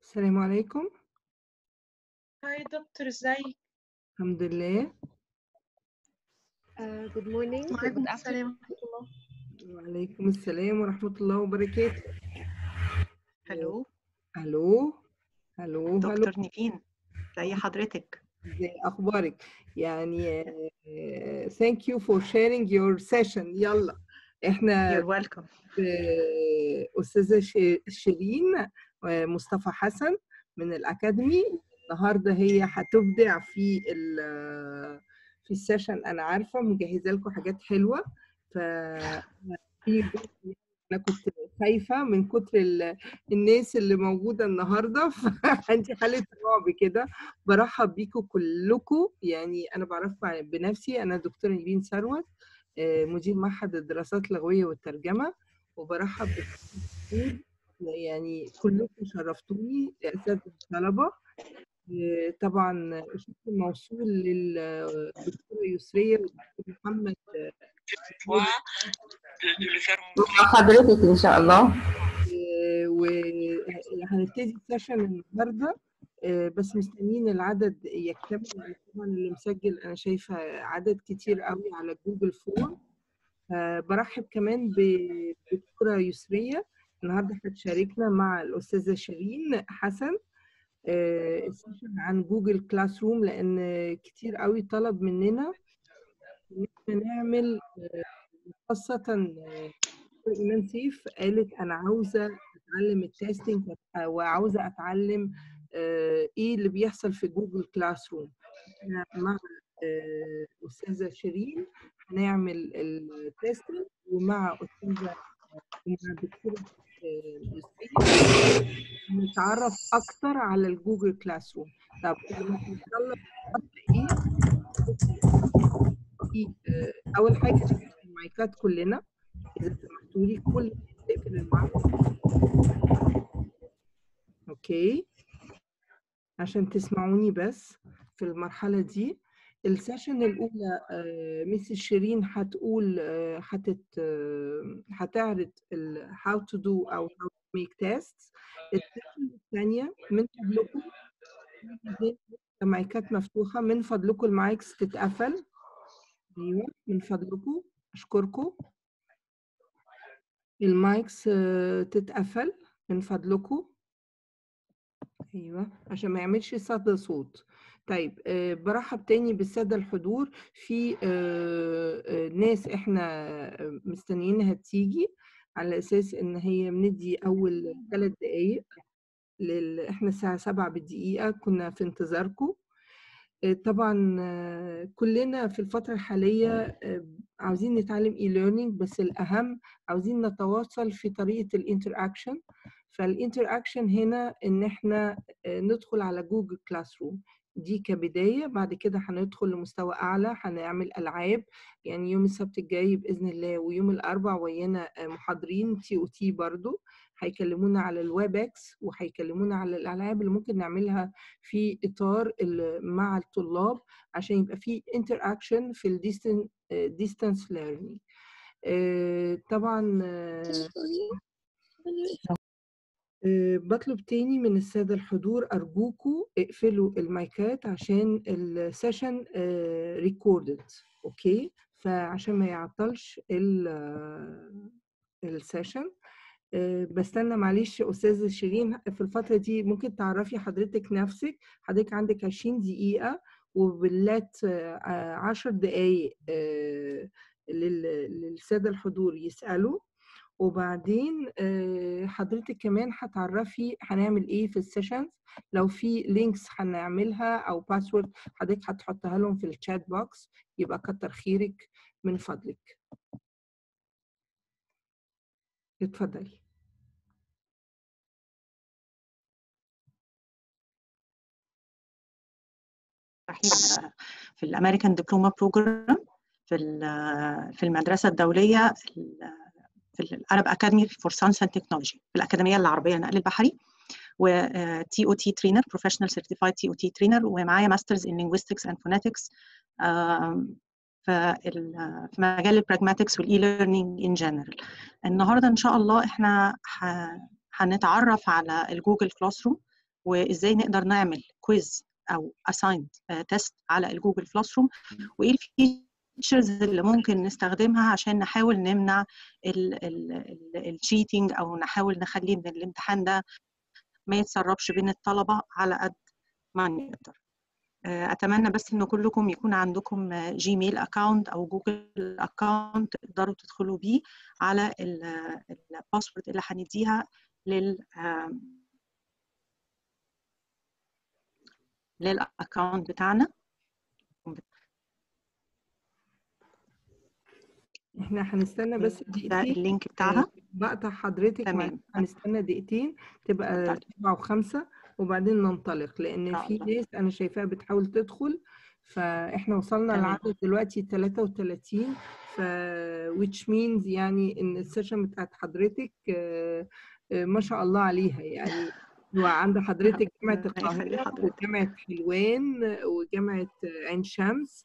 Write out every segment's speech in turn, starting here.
السلام عليكم هاي دكتور ازيك الحمد لله Uh, good morning. وعليكم Good السلام afternoon. ورحمة الله وعليكم السلام ورحمة الله وبركاته هلو الو الو الو دكتور نيفين زي حضرتك ازاي اخبارك يعني thank you for sharing your session يلا احنا you're welcome ب- استاذة ش- شيرين آه، مصطفى حسن من الاكاديمي النهارده هي هتبدع في ال- في السيشن انا عارفه مجهزه لكم حاجات حلوه ف في جزء انا كنت خايفه من كتر ال- الناس اللي موجوده النهارده فعندي حاله رعب كده برحب بيكم كلكم يعني انا بعرفكم بنفسي انا دكتوره نيفين ثروت آه، مدير معهد الدراسات اللغويه والترجمه وبرحب بالدكتور يعني كلكم شرفتوني اساتذه الطلبه آه، طبعا الشكر موصول للدكتوره يسريه والدكتور محمد آه، مع حضرتك إن شاء الله وهنبتدي السيشن النهارده آه، بس مستنيين العدد يكتمل لأن طبعا اللي مسجل انا شايفه عدد كتير قوي على جوجل فورم آه، برحب كمان بدكتوره يسريه النهارده هتشاركنا مع الاستاذه شيرين حسن آه، السيشن عن جوجل كلاس روم لان كتير قوي طلب مننا ان احنا نعمل آه، خاصه آه، ايمان سيف قالت انا عاوزه اتعلم التستنج وعاوزه اتعلم آه، ايه اللي بيحصل في جوجل كلاس روم احنا مع آه، استاذه شيرين هنعمل التستنج ومع استاذه ومع الدكتوره آه، يسرية نتعرف اكتر على الجوجل كلاس روم طب قبل ما نتكلم ايه في آه، اول حاجه نفتح المايكات كلنا اذا سمحتوا لي كل تقفل المايك اوكي عشان تسمعوني بس في المرحله دي السيشن الاولى آه، ميس شيرين هتقول آه، هتت آه، هتعرض ال how to do او how to make tests السيشن الثانيه من فضلكم المايكات مفتوحه من فضلكم المايكس تتقفل ايوه من فضلكم اشكركم المايكس آه، تتقفل من فضلكم ايوه عشان ما يعملش صدى صوت طيب آه، برحب تاني بالساده الحضور في آه، آه، ناس احنا آه، مستنيينها تيجي على اساس ان هي بندي اول ثلاث دقائق لل... احنا الساعه 7 بالدقيقه كنا في انتظاركم آه، طبعا آه، كلنا في الفترة الحالية آه، عاوزين نتعلم اي ليرنينج بس الأهم عاوزين نتواصل في طريقة الانتر اكشن فالانتر اكشن هنا ان احنا آه، ندخل على جوجل كلاس روم دي كبداية بعد كده هندخل لمستوى أعلى هنعمل ألعاب يعني يوم السبت الجاي بإذن الله ويوم الأربع ويانا آه، محاضرين تي أو تي برضو هيكلمونا على الويب اكس وهيكلمونا على الألعاب اللي ممكن نعملها في اطار ال- مع الطلاب عشان يبقى في انتر اكشن في الديستانس ليرنينج طبعا آه، آه، بطلب تاني من السادة الحضور أرجوكوا اقفلوا المايكات عشان السيشن ريكوردد أوكي فعشان ما يعطلش السيشن بستنى معلش أستاذة شيرين في الفترة دي ممكن تعرفي حضرتك نفسك حضرتك عندك 20 دقيقة وباللات 10 دقايق آه، لل- للسادة الحضور يسألوا وبعدين آه، حضرتك كمان هتعرفي هنعمل ايه في السيشنز لو في لينكس هنعملها او باسورد حضرتك هتحطها لهم في الشات بوكس يبقى كتر خيرك من فضلك اتفضلي رحيم في الامريكان دبلوما بروجرام في ال- في المدرسه الدوليه ال- في الارب اكاديمي فور ساينس اند تكنولوجي في الاكاديميه العربيه للنقل البحري و تي او تي ترينر بروفيشنال سيرتيفايد تي او تي ترينر ومعايا ماسترز ان لينجويستكس اند فونetics في في مجال البراجماتكس والاي ليرنينج ان جنرال النهارده ان شاء الله احنا ه- هنتعرف على الجوجل كلاس روم وازاي نقدر نعمل كويز او اسايند تيست على الجوجل كلاس روم وايه الفيتشرز اللي ممكن نستخدمها عشان نحاول نمنع الشيتنج او نحاول نخلي ان الامتحان ده ما يتسربش بين الطلبه على قد ما نقدر اتمنى بس ان كلكم يكون عندكم جيميل اكاونت او جوجل اكاونت تقدروا تدخلوا بيه على الباسورد اللي هنديها لل للاكونت بتاعنا احنا هنستنى بس ده دقيقتين اللينك بتاعها بقطع حضرتك تمام. معلش هنستنى دقيقتين تبقى طيب. سبعة وخمسة وبعدين ننطلق إن لأن شاء في الله. ناس أنا شايفاها بتحاول تدخل فإحنا وصلنا تمام. لعدد دلوقتي 33 ف which means يعني إن السيشن بتاعت حضرتك آه، آه، ما شاء الله عليها يعني وعند حضرتك جامعة ربنا يخلي القاهرة حضرتك. وجامعة حلوان وجامعة عين شمس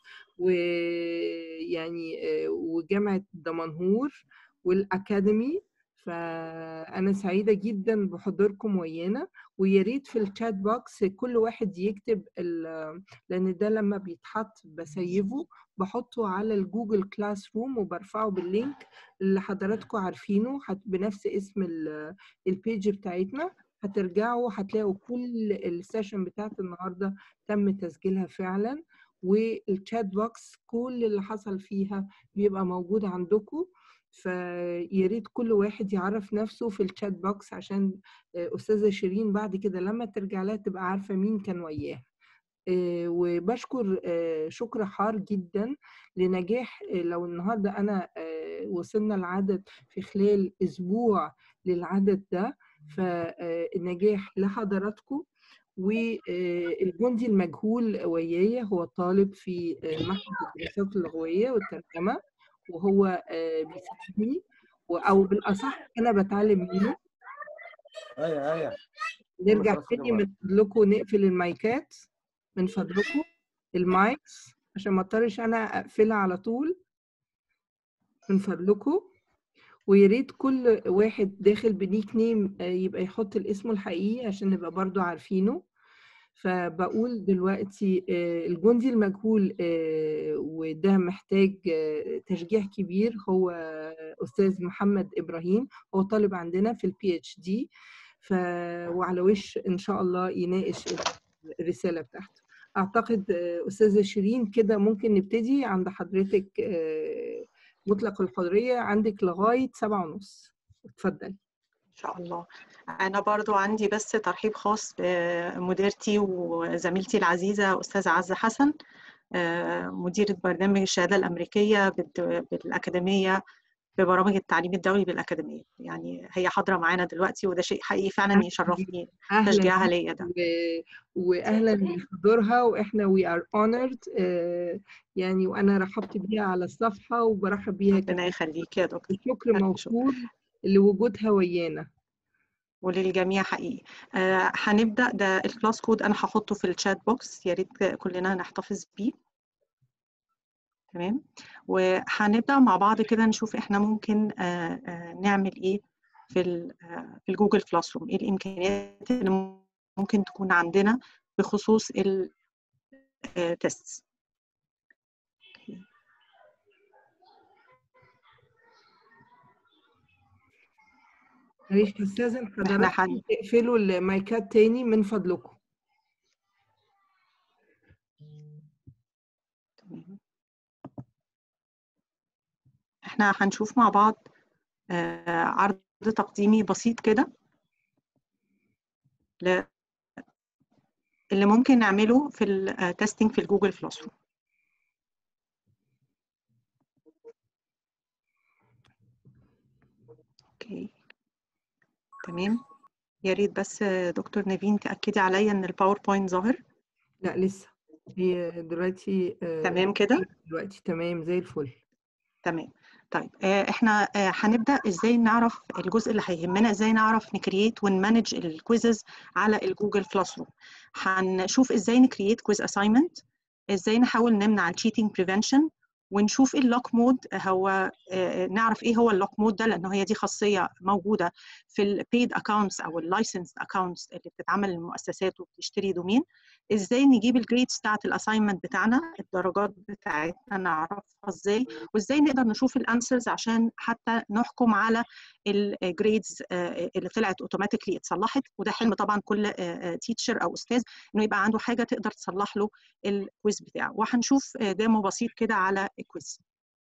ويعني آه، وجامعة دمنهور والأكاديمي فأنا سعيدة جدا بحضوركم ويانا ويا ريت في الشات بوكس كل واحد يكتب ال- لأن ده لما بيتحط بسيفه بحطه على الجوجل كلاس روم وبرفعه باللينك اللي حضراتكم عارفينه هت- بنفس اسم ال- البيج بتاعتنا هترجعوا هتلاقوا كل السيشن بتاعت النهارده تم تسجيلها فعلا والشات بوكس كل اللي حصل فيها بيبقى موجود عندكم فيا ريت كل واحد يعرف نفسه في الشات بوكس عشان آه، استاذه شيرين بعد كده لما ترجع لها تبقى عارفه مين كان وياها آه، وبشكر آه، شكر حار جدا لنجاح آه، لو النهارده انا آه، وصلنا العدد في خلال اسبوع للعدد ده فالنجاح لحضراتكم والجندي المجهول ويايا هو طالب في آه، معهد الدراسات اللغويه والترجمه وهو آه، بيساعدني و- او بالاصح انا بتعلم منه ايوه ايوه نرجع خلاص تاني كده من فضلكم نقفل المايكات من فضلكم المايكس عشان ما اضطرش انا اقفلها على طول من فضلكم ويا ريت كل واحد داخل بنيك نيم آه، يبقى يحط الاسم الحقيقي عشان نبقى برضو عارفينه فبقول دلوقتي آه، الجندي المجهول آه، وده محتاج آه، تشجيع كبير هو أستاذ محمد إبراهيم هو طالب عندنا في البي اتش دي ف وعلى وش إن شاء الله يناقش الرسالة بتاعته أعتقد آه، أستاذة شيرين كده ممكن نبتدي عند حضرتك آه، مطلق الحرية عندك لغاية سبعة ونص اتفضلي ان شاء الله انا برضو عندي بس ترحيب خاص بمديرتي وزميلتي العزيزه استاذه عزه حسن آه، مديره برنامج الشهاده الامريكيه بالد- بالاكاديميه ببرامج التعليم الدولي بالاكاديميه يعني هي حاضره معانا دلوقتي وده شيء حقيقي فعلا يشرفني أهلا تشجيعها ليا ده و... واهلا بحضورها واحنا وي ار اونرد يعني وانا رحبت بيها على الصفحه وبرحب بيها ربنا كمان يخليك يا دكتور الشكر ألف شكر. موصول لوجودها ويانا وللجميع حقيقي آه، هنبدا ده الكلاس كود انا هحطه في الشات بوكس يا ريت كلنا نحتفظ بيه تمام وهنبدا مع بعض كده نشوف احنا ممكن آه، آه، نعمل ايه في ال- آه، في الجوجل كلاس روم ايه الامكانيات اللي ممكن تكون عندنا بخصوص التست معلش هستاذن احنا حضراتكم هن... تقفلوا المايكات تاني من فضلكم تمام. احنا هنشوف مع بعض آه، عرض تقديمي بسيط كده ل- اللي ممكن نعمله في التستنج في الجوجل كلاس روم اوكي تمام يا ريت بس آه، دكتور نيفين تأكدي عليا ان الباوربوينت ظاهر لا لسه هي دلوقتي آه، تمام كده دلوقتي تمام زي الفل تمام طيب آه، احنا آه، هنبدأ ازاي نعرف الجزء اللي هيهمنا ازاي نعرف نكرييت ونمانج الكويزز على الجوجل كلاس روم هنشوف ازاي نكرييت كويز اساينمنت ازاي نحاول نمنع التشيتنج بريفنشن ونشوف اللوك مود هو نعرف ايه هو اللوك مود ده لانه هي دي خاصيه موجوده في البيد اكونتس او اللايسنس اكونتس اللي بتتعمل للمؤسسات وبتشتري دومين ازاي نجيب الجريدز بتاعت الاساينمنت بتاعنا الدرجات بتاعتنا نعرفها ازاي وازاي نقدر نشوف الانسرز عشان حتى نحكم على الجريدز اللي طلعت اوتوماتيكلي اتصلحت وده حلم طبعا كل تيتشر او استاذ انه يبقى عنده حاجه تقدر تصلح له الكويز بتاعه وهنشوف ديمو بسيط كده على الكويز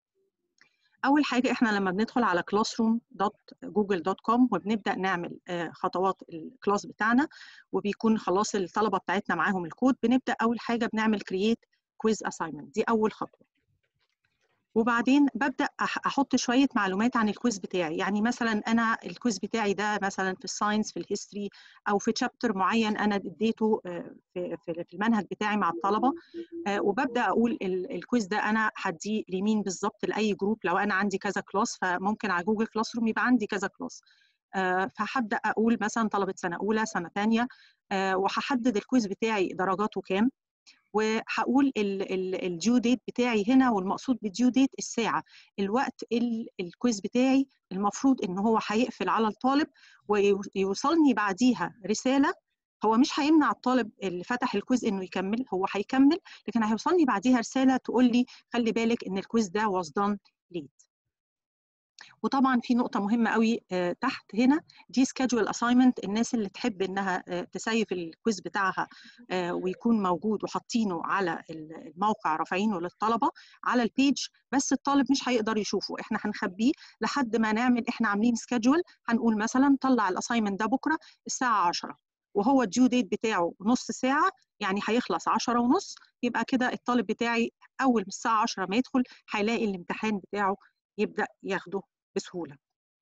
اول حاجه احنا لما بندخل على classroom.google.com وبنبدا نعمل خطوات الكلاس بتاعنا وبيكون خلاص الطلبه بتاعتنا معاهم الكود بنبدا اول حاجه بنعمل create quiz assignment دي اول خطوه وبعدين ببدا احط شويه معلومات عن الكويز بتاعي يعني مثلا انا الكويز بتاعي ده مثلا في الساينس في الهيستوري او في تشابتر معين انا اديته في في المنهج بتاعي مع الطلبه وببدا اقول الكويز ده انا هديه لمين بالظبط لاي جروب لو انا عندي كذا كلاس فممكن على جوجل كلاس روم يبقى عندي كذا كلاس فهبدا اقول مثلا طلبه سنه اولى سنه ثانيه وهحدد الكويز بتاعي درجاته كام وهقول الديو ديت بتاعي هنا والمقصود بالديو ديت الساعه الوقت الكويز بتاعي المفروض ان هو هيقفل على الطالب ويوصلني بعديها رساله هو مش هيمنع الطالب اللي فتح الكويز انه يكمل هو هيكمل لكن هيوصلني بعديها رساله تقول لي خلي بالك ان الكويز ده was done late وطبعا في نقطه مهمه قوي تحت هنا دي سكادجول اساينمنت الناس اللي تحب انها تسيف الكويز بتاعها ويكون موجود وحاطينه على الموقع رافعينه للطلبه على البيج بس الطالب مش هيقدر يشوفه احنا هنخبيه لحد ما نعمل احنا عاملين سكادجول هنقول مثلا طلع الاساينمنت ده بكره الساعه 10 وهو الديو ديت بتاعه نص ساعه يعني هيخلص 10 ونص يبقى كده الطالب بتاعي اول من الساعه 10 ما يدخل هيلاقي الامتحان بتاعه يبدا ياخده بسهوله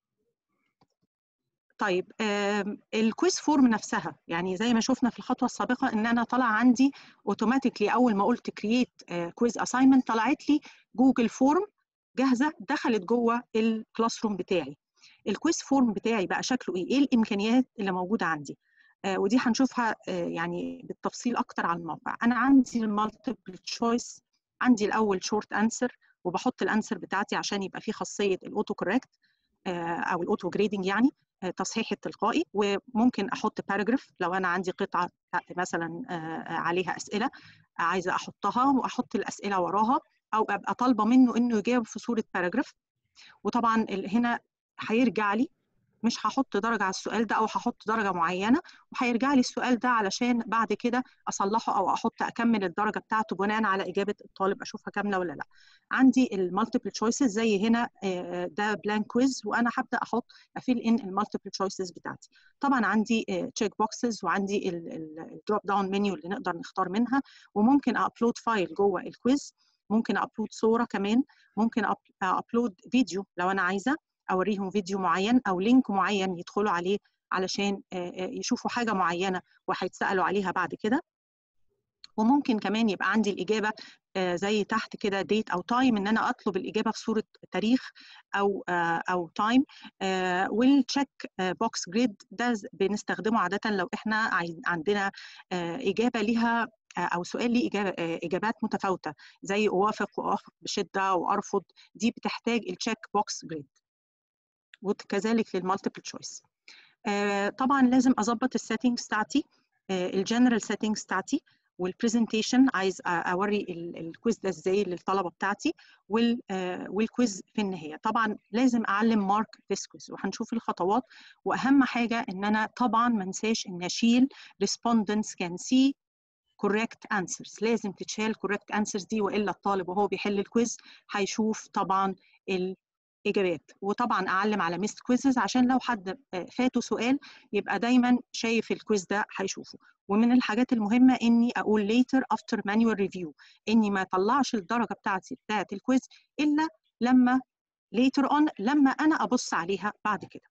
طيب الكويز فورم نفسها يعني زي ما شفنا في الخطوه السابقه ان انا طلع عندي اوتوماتيكلي اول ما قلت كرييت كويز اساينمنت طلعت لي جوجل فورم جاهزه دخلت جوه الكلاس روم بتاعي الكويز فورم بتاعي بقى شكله ايه ايه الامكانيات اللي موجوده عندي آه ودي هنشوفها آه يعني بالتفصيل اكتر على الموقع انا عندي المالتيبل تشويس عندي الاول شورت انسر وبحط الانسر بتاعتي عشان يبقى في خاصيه الاوتو كوريكت او الاوتو جريدنج يعني تصحيح التلقائي وممكن احط باراجراف لو انا عندي قطعه مثلا عليها اسئله عايزه احطها واحط الاسئله وراها او ابقى طالبه منه انه يجاوب في صوره باراجراف وطبعا هنا هيرجع لي مش هحط درجه على السؤال ده او هحط درجه معينه وهيرجع لي السؤال ده علشان بعد كده اصلحه او احط اكمل الدرجه بتاعته بناء على اجابه الطالب اشوفها كامله ولا لا عندي المالتيبل تشويسز زي هنا ده بلانك كويز وانا هبدا احط افيل ان المالتيبل تشويسز بتاعتي طبعا عندي تشيك بوكسز وعندي الدروب داون منيو اللي نقدر نختار منها وممكن ابلود فايل جوه الكويز ممكن ابلود صوره كمان ممكن ابلود فيديو لو انا عايزه اوريهم فيديو معين او لينك معين يدخلوا عليه علشان يشوفوا حاجه معينه وهيتسالوا عليها بعد كده وممكن كمان يبقى عندي الاجابه زي تحت كده ديت او تايم ان انا اطلب الاجابه في صوره تاريخ او او تايم والتشيك بوكس جريد ده بنستخدمه عاده لو احنا عندنا اجابه ليها او سؤال ليه اجابات متفاوته زي اوافق واوافق بشده وارفض دي بتحتاج التشيك بوكس جريد وكذلك للمالتيبل تشويس طبعا لازم اظبط السيتنجز بتاعتي الجنرال سيتنجز بتاعتي والبرزنتيشن عايز اوري الكويز ده ازاي للطلبه بتاعتي والكويز في النهايه طبعا لازم اعلم مارك ذيس كويز وهنشوف الخطوات واهم حاجه ان انا طبعا ما انساش ان اشيل respondents can see correct answers لازم تتشال correct answers دي والا الطالب وهو بيحل الكويز هيشوف طبعا اجابات وطبعا اعلم على ميست كويزز عشان لو حد فاته سؤال يبقى دايما شايف الكويز ده هيشوفه ومن الحاجات المهمه اني اقول later after manual review اني ما اطلعش الدرجه بتاعتي بتاعت الكويز الا لما later on لما انا ابص عليها بعد كده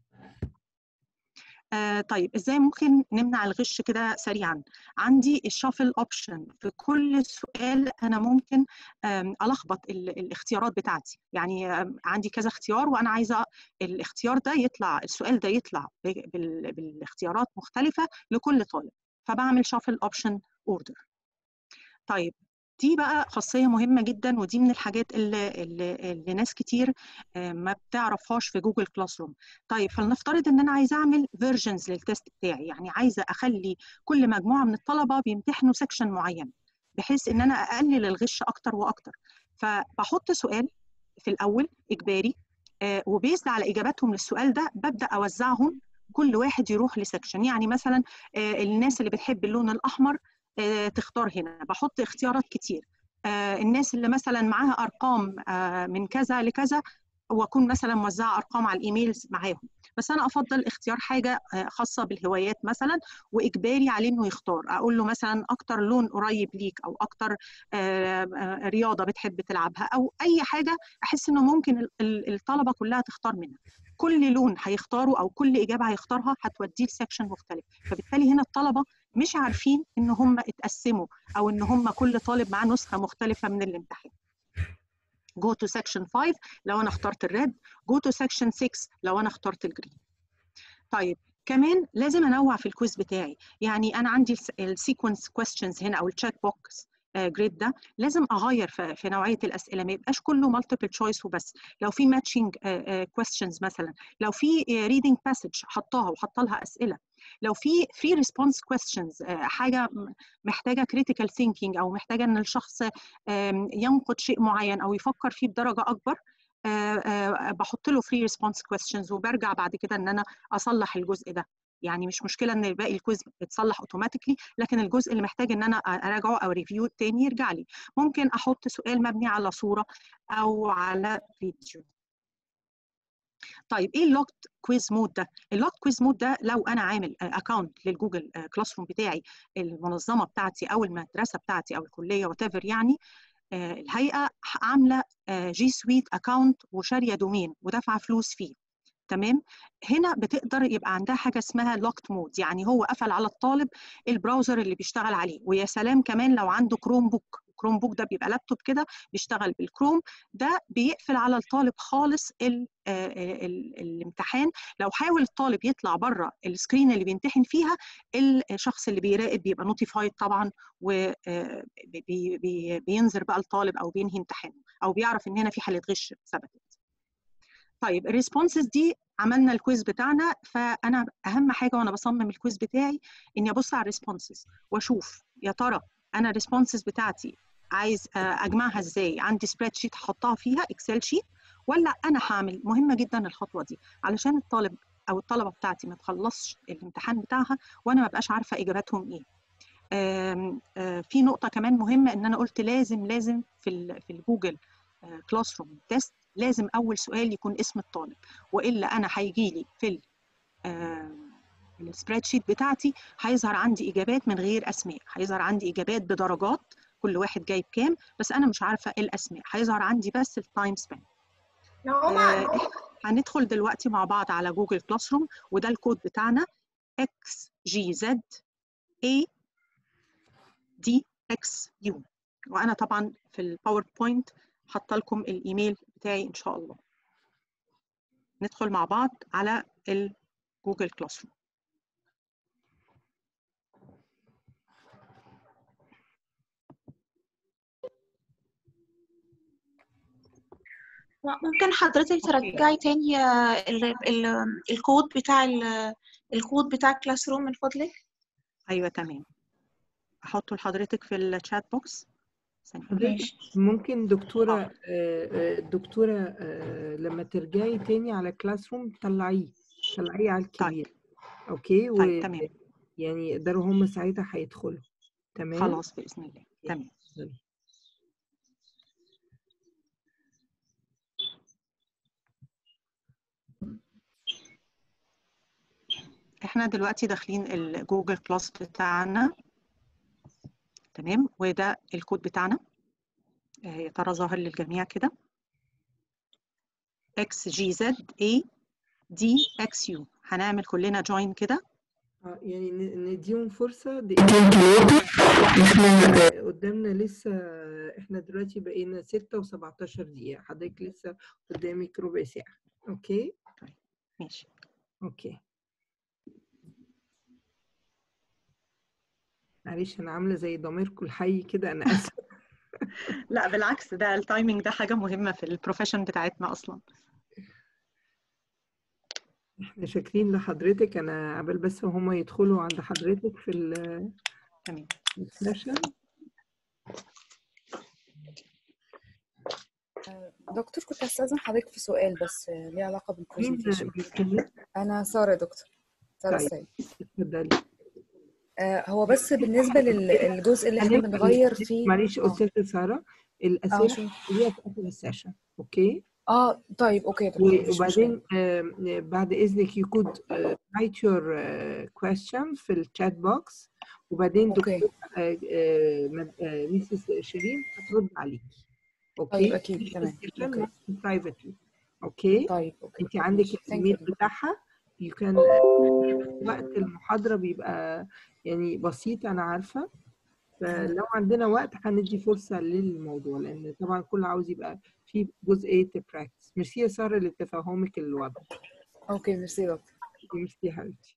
آه طيب ازاي ممكن نمنع الغش كده سريعا عندي الشافل اوبشن في كل سؤال انا ممكن الخبط الاختيارات بتاعتي يعني عندي كذا اختيار وانا عايزه الاختيار ده يطلع السؤال ده يطلع بالاختيارات مختلفه لكل طالب فبعمل شافل اوبشن اوردر طيب دي بقى خاصيه مهمه جدا ودي من الحاجات اللي, اللي, اللي ناس كتير ما بتعرفهاش في جوجل كلاس روم طيب فلنفترض ان انا عايزه اعمل فيرجنز للتست بتاعي يعني عايزه اخلي كل مجموعه من الطلبه بيمتحنوا سيكشن معين بحيث ان انا اقلل الغش اكتر واكتر فبحط سؤال في الاول اجباري وبيزد على اجاباتهم للسؤال ده ببدا اوزعهم كل واحد يروح لسكشن يعني مثلا الناس اللي بتحب اللون الاحمر تختار هنا بحط اختيارات كتير الناس اللي مثلا معاها ارقام من كذا لكذا واكون مثلا موزعه ارقام على الايميلز معاهم بس انا افضل اختيار حاجه خاصه بالهوايات مثلا واجباري عليه انه يختار اقول له مثلا اكتر لون قريب ليك او اكتر رياضه بتحب تلعبها او اي حاجه احس انه ممكن الطلبه كلها تختار منها كل لون هيختاره او كل اجابه هيختارها هتوديه لسكشن مختلف فبالتالي هنا الطلبه مش عارفين ان هم اتقسموا او ان هم كل طالب معاه نسخه مختلفه من الامتحان go to section 5 لو انا اخترت الريد go to section 6 لو انا اخترت الجرين طيب كمان لازم انوع في الكويز بتاعي يعني انا عندي السيكونس كويستشنز هنا او التشيك بوكس جريد ده لازم اغير في, في نوعيه الاسئله ما يبقاش كله مالتيبل تشويس وبس لو في ماتشنج كويستشنز مثلا لو في ريدنج باسج حطاها وحط لها اسئله لو في فري ريسبونس كويستشنز حاجه محتاجه كريتيكال ثينكينج او محتاجه ان الشخص ينقد شيء معين او يفكر فيه بدرجه اكبر بحط له فري ريسبونس كويستشنز وبرجع بعد كده ان انا اصلح الجزء ده يعني مش مشكله ان باقي الكويز يتصلح اوتوماتيكلي لكن الجزء اللي محتاج ان انا اراجعه او ريفيو تاني يرجع لي ممكن احط سؤال مبني على صوره او على فيديو طيب ايه اللوكت كويز مود ده اللوكت كويز مود ده لو انا عامل اكونت للجوجل كلاس روم بتاعي المنظمه بتاعتي او المدرسه بتاعتي او الكليه وات يعني الهيئه عامله جي سويت اكونت وشاريه دومين ودافعه فلوس فيه تمام هنا بتقدر يبقى عندها حاجه اسمها لوكت مود يعني هو قفل على الطالب البراوزر اللي بيشتغل عليه ويا سلام كمان لو عنده كروم بوك كروم بوك ده بيبقى لابتوب كده بيشتغل بالكروم ده بيقفل على الطالب خالص ال ال ال الامتحان لو حاول الطالب يطلع بره السكرين اللي بيمتحن فيها الشخص اللي بيراقب بيبقى نوتيفايد طبعا وبينذر بقى الطالب او بينهي امتحانه او بيعرف ان هنا في حاله غش ثبتت طيب الريسبونسز دي عملنا الكويز بتاعنا فانا اهم حاجه وانا بصمم الكويز بتاعي اني ابص على الريسبونسز واشوف يا ترى انا الريسبونسز بتاعتي عايز اجمعها ازاي عندي سبريد شيت هحطها فيها اكسل شيت ولا انا هعمل مهمه جدا الخطوه دي علشان الطالب او الطلبه بتاعتي ما تخلصش الامتحان بتاعها وانا ما بقاش عارفه اجاباتهم ايه آم آم في نقطه كمان مهمه ان انا قلت لازم لازم في في الجوجل كلاس روم تيست لازم اول سؤال يكون اسم الطالب والا انا هيجي لي في السبريد شيت بتاعتي هيظهر عندي اجابات من غير اسماء هيظهر عندي اجابات بدرجات كل واحد جايب كام بس انا مش عارفه ايه الاسماء هيظهر عندي بس التايم سبان آه هندخل دلوقتي مع بعض على جوجل كلاس روم وده الكود بتاعنا اكس جي زد اي دي اكس يو وانا طبعا في الباوربوينت حاطه لكم الايميل بتاعي ان شاء الله ندخل مع بعض على الجوجل كلاس روم ممكن حضرتك ترجعي تاني ال ال الكود بتاع الكود بتاع الكلاس روم من فضلك ايوه تمام احطه لحضرتك في الشات بوكس ممكن دكتورة الدكتورة لما ترجعي تاني على كلاس روم طلعيه طلعيه على الكبير طيب. اوكي و... طيب تمام يعني يقدروا هم ساعتها هيدخلوا تمام خلاص باذن الله تمام احنا دلوقتي داخلين الجوجل كلاس بتاعنا تمام وده الكود بتاعنا يا ترى ظاهر للجميع كده اكس جي زد اي دي اكس يو هنعمل كلنا جوين كده اه يعني نديهم فرصة قدامنا لسه احنا دلوقتي بقينا ستة وسبعتاشر دقيقة حضرتك لسه قدامك ربع ساعة اوكي طيب ماشي اوكي معلش انا عاملة زي ضميركم الحي كده انا اسفة لا بالعكس ده التايمينج ده حاجة مهمة في البروفيشن بتاعتنا أصلا احنا شاكرين لحضرتك انا قبل بس هما يدخلوا عند حضرتك في ال- تمام السيشن دكتور كنت هستأذن حضرتك في سؤال بس آه، ليه علاقة مين بالبرزنتيشن بيتكلم أنا سارة يا دكتور سارة طيب. السيد اتفضلي آه، هو بس بالنسبة للجزء اللي احنا هنبدأ بنغير فيه معلش اه استاذه ساره اه الاسئله شو هي في اخر السيشن اوكي اه طيب اوكي يا دكتور مفيش مشكلة وبعدين آم، بعد اذنك you could uh, write your uh, question في الشات بوكس وبعدين اوكي دكتور آه، آه، مد- آه، ميسيس شيرين هترد عليكي طيب اوكي أكيد مش تمام السيشن اوكي برايفتلي اوكي طيب اوكي انت عندك ماشي ثانك الايميل يو بتاعها you can وقت المحاضرة بيبقى يعني بسيط أنا عارفة فلو عندنا وقت هندي فرصة للموضوع لأن طبعا كل عاوز يبقى في جزئية براكتس ميرسي يا سارة لتفهمك الوضع اوكي ميرسي يا دكتور ميرسي يا حبيبتي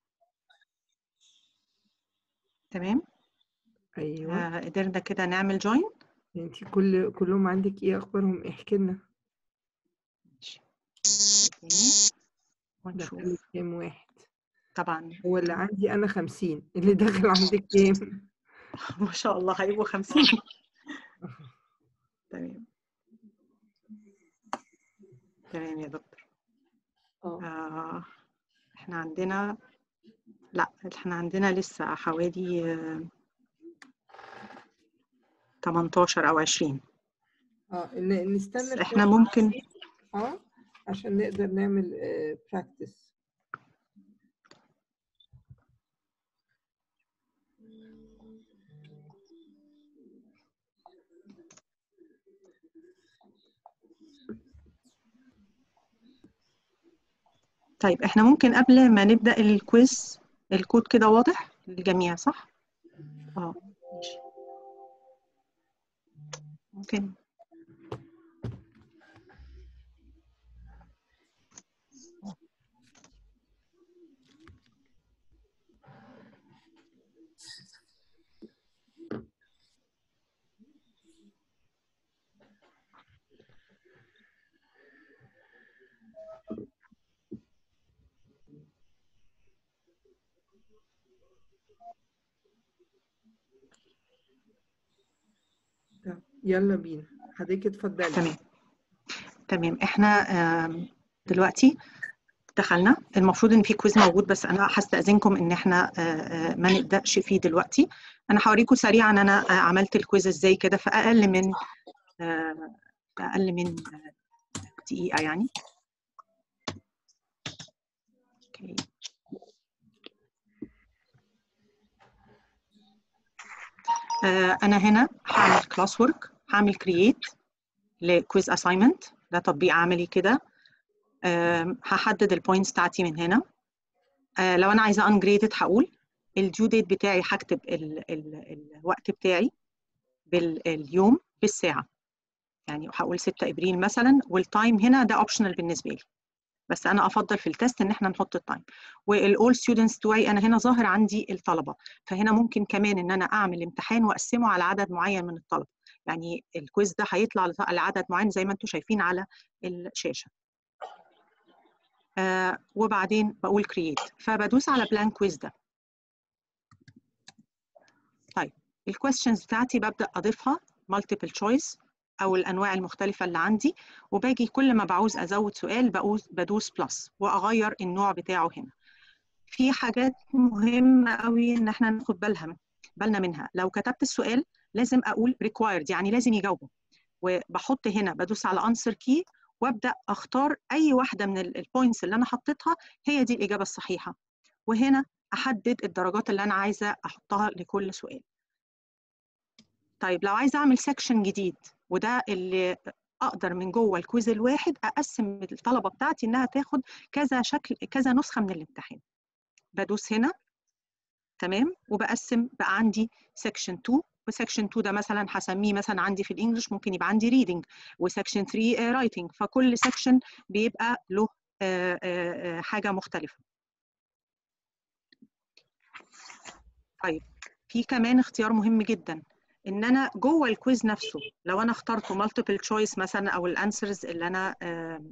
تمام أيوه آه، قدرنا كده نعمل جوين انت كل كلهم عندك ايه أخبارهم احكي لنا ونشوف دخلت كام واحد طبعا هو اللي عندي أنا خمسين اللي داخل عندك كام ما شاء الله هيبقوا 50 تمام تمام يا دكتور اه آه، احنا عندنا لا احنا عندنا لسه حوالي آه، 18 او 20 اه ن- نستنى بس شوية احنا ممكن اه عشان نقدر نعمل براكتس طيب احنا ممكن قبل ما نبدأ الكويز الكود كده واضح للجميع صح؟ اه ماشي ممكن طب يلا بينا حضرتك اتفضلي تمام تمام احنا آم، دلوقتي دخلنا المفروض ان في كويز موجود بس انا هستأذنكم ان احنا آه، آه، ما نبدأش فيه دلوقتي انا هوريكم سريعا انا آه، عملت الكويز ازاي كده في اقل من آه، في اقل من آه، دقيقة يعني اوكي آه، انا هنا هعمل كلاس ورك هعمل كرييت لكويز اساينمنت ده تطبيق عملي كده آم، هحدد البوينتس بتاعتي من هنا آه، لو انا عايزه ungraded هقول الديو ديت بتاعي هكتب ال ال الوقت بتاعي باليوم بالساعه يعني هقول 6 ابريل مثلا والتايم هنا ده اوبشنال بالنسبه لي بس انا افضل في التست ان احنا نحط التايم والاول ستودنتس بتوعي انا هنا ظاهر عندي الطلبه فهنا ممكن كمان ان انا اعمل امتحان واقسمه على عدد معين من الطلبه يعني الكويز ده هيطلع لعدد معين زي ما انتم شايفين على الشاشه آه وبعدين بقول كرييت فبدوس على بلان كويز ده طيب الكويستشنز بتاعتي ببدا اضيفها مالتيبل تشويس او الانواع المختلفه اللي عندي وباجي كل ما بعوز ازود سؤال بقوز بدوس بلس واغير النوع بتاعه هنا في حاجات مهمه قوي ان احنا ناخد بالها بالنا منها لو كتبت السؤال لازم اقول required يعني لازم يجاوبه وبحط هنا بدوس على answer key وابدا اختار اي واحده من البوينتس اللي انا حطيتها هي دي الاجابه الصحيحه وهنا احدد الدرجات اللي انا عايزه احطها لكل سؤال طيب لو عايزه اعمل سيكشن جديد وده اللي اقدر من جوه الكويز الواحد اقسم الطلبه بتاعتي انها تاخد كذا شكل كذا نسخه من الامتحان بدوس هنا تمام وبقسم بقى عندي سيكشن 2 وسكشن 2 ده مثلا هسميه مثلا عندي في الانجليش ممكن يبقى عندي ريدنج وسكشن 3 رايتنج فكل سكشن بيبقى له آه، آه، حاجه مختلفه طيب في كمان اختيار مهم جدا ان انا جوه الكويز نفسه لو انا اخترته مالتيبل تشويس مثلا او الانسرز اللي انا آم،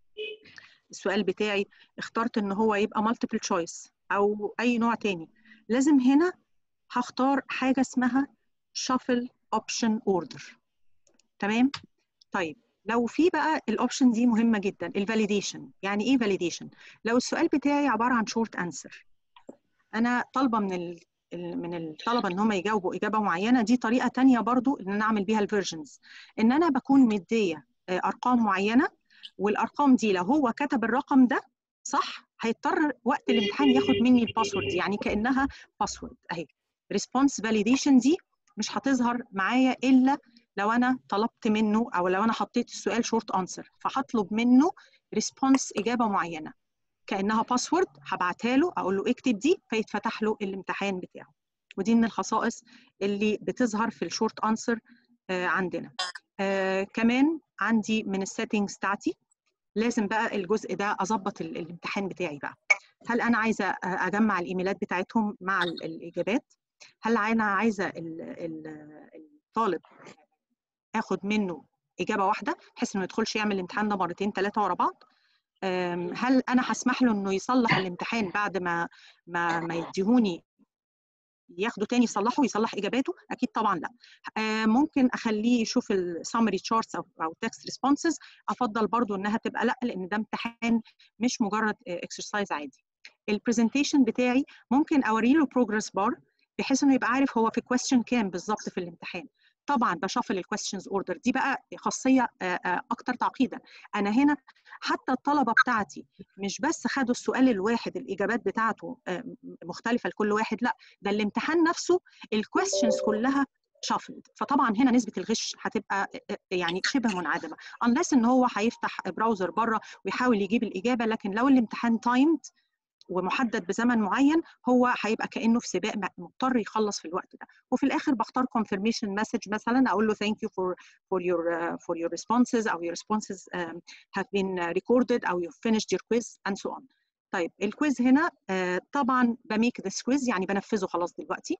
السؤال بتاعي اخترت ان هو يبقى مالتيبل تشويس او اي نوع تاني لازم هنا هختار حاجه اسمها shuffle option order تمام طيب لو في بقى الاوبشن دي مهمه جدا الفاليديشن يعني ايه فاليديشن لو السؤال بتاعي عباره عن شورت انسر انا طالبه من ال ال- من الطلبه ان هم يجاوبوا اجابه معينه دي طريقه تانية برضو ان انا اعمل بيها الفيرجنز ان انا بكون مديه آه، ارقام معينه والارقام دي لو هو كتب الرقم ده صح هيضطر وقت الامتحان ياخد مني الباسورد يعني كانها باسورد اهي ريسبونس فاليديشن دي مش هتظهر معايا الا لو انا طلبت منه او لو انا حطيت السؤال شورت انسر فهطلب منه ريسبونس اجابه معينه كانها باسورد هبعتها له اقول له اكتب دي فيتفتح له الامتحان بتاعه ودي من الخصائص اللي بتظهر في الشورت انسر عندنا آه كمان عندي من السيتنجز بتاعتي لازم بقى الجزء ده اظبط ال- الامتحان بتاعي بقى هل انا عايزه آه، اجمع الايميلات بتاعتهم مع ال- الاجابات هل انا عايزه ال- ال- الطالب اخد منه اجابه واحده بحيث انه ما يدخلش يعمل الامتحان ده مرتين ثلاثه ورا بعض أم، هل انا هسمح له انه يصلح الامتحان بعد ما ما ما يديهوني ياخده تاني يصلحه ويصلح اجاباته اكيد طبعا لا آه، ممكن اخليه يشوف السامري تشارتس او او تكست ريسبونسز افضل برضو انها تبقى لا لان ده امتحان مش مجرد اكسرسايز عادي البرزنتيشن بتاعي ممكن اوري له بروجرس بار بحيث انه يبقى عارف هو في كويستشن كام بالظبط في الامتحان طبعا بشفل الكويستشنز اوردر دي بقى خاصيه آه، آه، اكتر تعقيدا انا هنا حتى الطلبه بتاعتي مش بس خدوا السؤال الواحد الاجابات بتاعته آه، مختلفه لكل واحد لا ده الامتحان نفسه الكويستشنز كلها شافلد فطبعا هنا نسبه الغش هتبقى يعني شبه منعدمه unless ان هو هيفتح براوزر بره ويحاول يجيب الاجابه لكن لو الامتحان تايمد ومحدد بزمن معين هو هيبقى كانه في سباق مضطر يخلص في الوقت ده وفي الاخر بختار confirmation message مثلا اقول له thank you for for your uh, for your responses او your responses um, have been recorded او you've finished your quiz and so on طيب الكويز هنا uh, طبعا بميك this quiz يعني بنفذه خلاص دلوقتي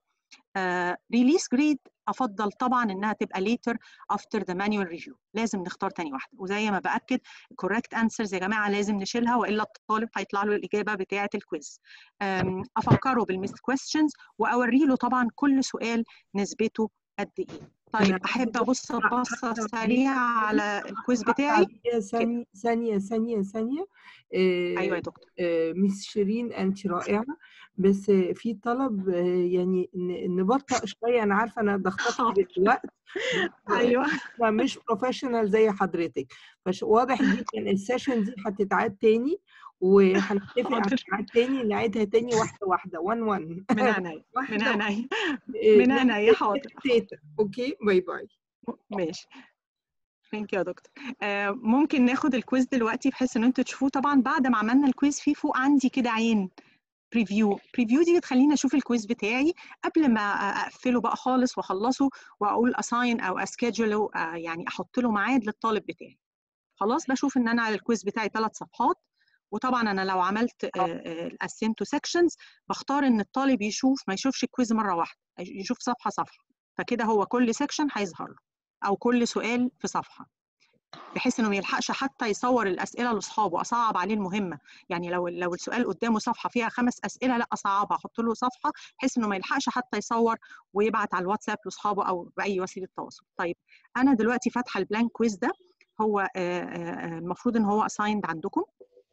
ريليس uh, جريد افضل طبعا انها تبقى later after the manual review لازم نختار تاني واحده وزي ما باكد correct answers يا جماعه لازم نشيلها والا الطالب هيطلع له الاجابه بتاعه الكويز um, افكره بالميس questions واوري له طبعا كل سؤال نسبته قد ايه طيب احب ابص بصه سريعه على الكويز بتاعي ثانية ثانية ثانية ثانية ايوه يا دكتور ميس شيرين انت رائعة بس في طلب يعني نبطأ شوية انا عارفة انا ضغطت الوقت ايوه مش بروفيشنال زي حضرتك فواضح جدا السيشن دي هتتعاد تاني وهنتفق على ميعاد تاني نعيدها تاني واحدة واحدة 1 1 من عينيا من عينيا من من عينيا حاضر اوكي باي باي ماشي ثانك يو يا دكتور آه ممكن ناخد الكويز دلوقتي بحيث ان انتوا تشوفوه طبعا بعد ما عملنا الكويز في فوق عندي كده عين بريفيو بريفيو دي بتخليني اشوف الكويز بتاعي قبل ما اقفله بقى خالص واخلصه واقول اساين او اسكيدجول يعني احط له ميعاد للطالب بتاعي خلاص بشوف ان انا على الكويز بتاعي ثلاث صفحات وطبعا انا لو عملت الاسيمتو سيكشنز بختار ان الطالب يشوف ما يشوفش الكويز مره واحده يشوف صفحه صفحه فكده هو كل سيكشن هيظهر له او كل سؤال في صفحه بحيث انه ما يلحقش حتى يصور الاسئله لاصحابه اصعب عليه المهمه يعني لو لو السؤال قدامه صفحه فيها خمس اسئله لا اصعبها احط له صفحه بحيث انه ما يلحقش حتى يصور ويبعت على الواتساب لاصحابه او باي وسيله تواصل طيب انا دلوقتي فاتحه البلانك كويز ده هو المفروض ان هو اسايند عندكم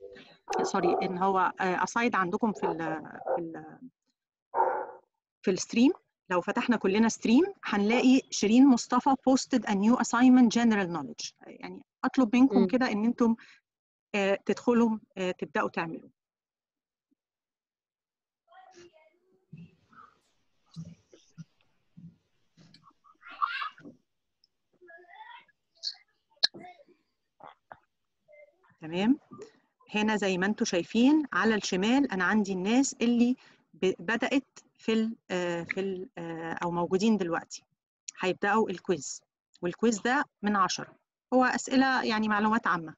سوري ان هو اسايد عندكم في ال في ال في الستريم لو فتحنا كلنا ستريم هنلاقي شيرين مصطفى posted a new assignment general knowledge يعني اطلب منكم كده ان انتم آه تدخلوا آه تبداوا تعملوا تمام هنا زي ما انتم شايفين على الشمال انا عندي الناس اللي بدات في ال في ال او موجودين دلوقتي هيبداوا الكويز والكويز ده من عشرة هو اسئله يعني معلومات عامه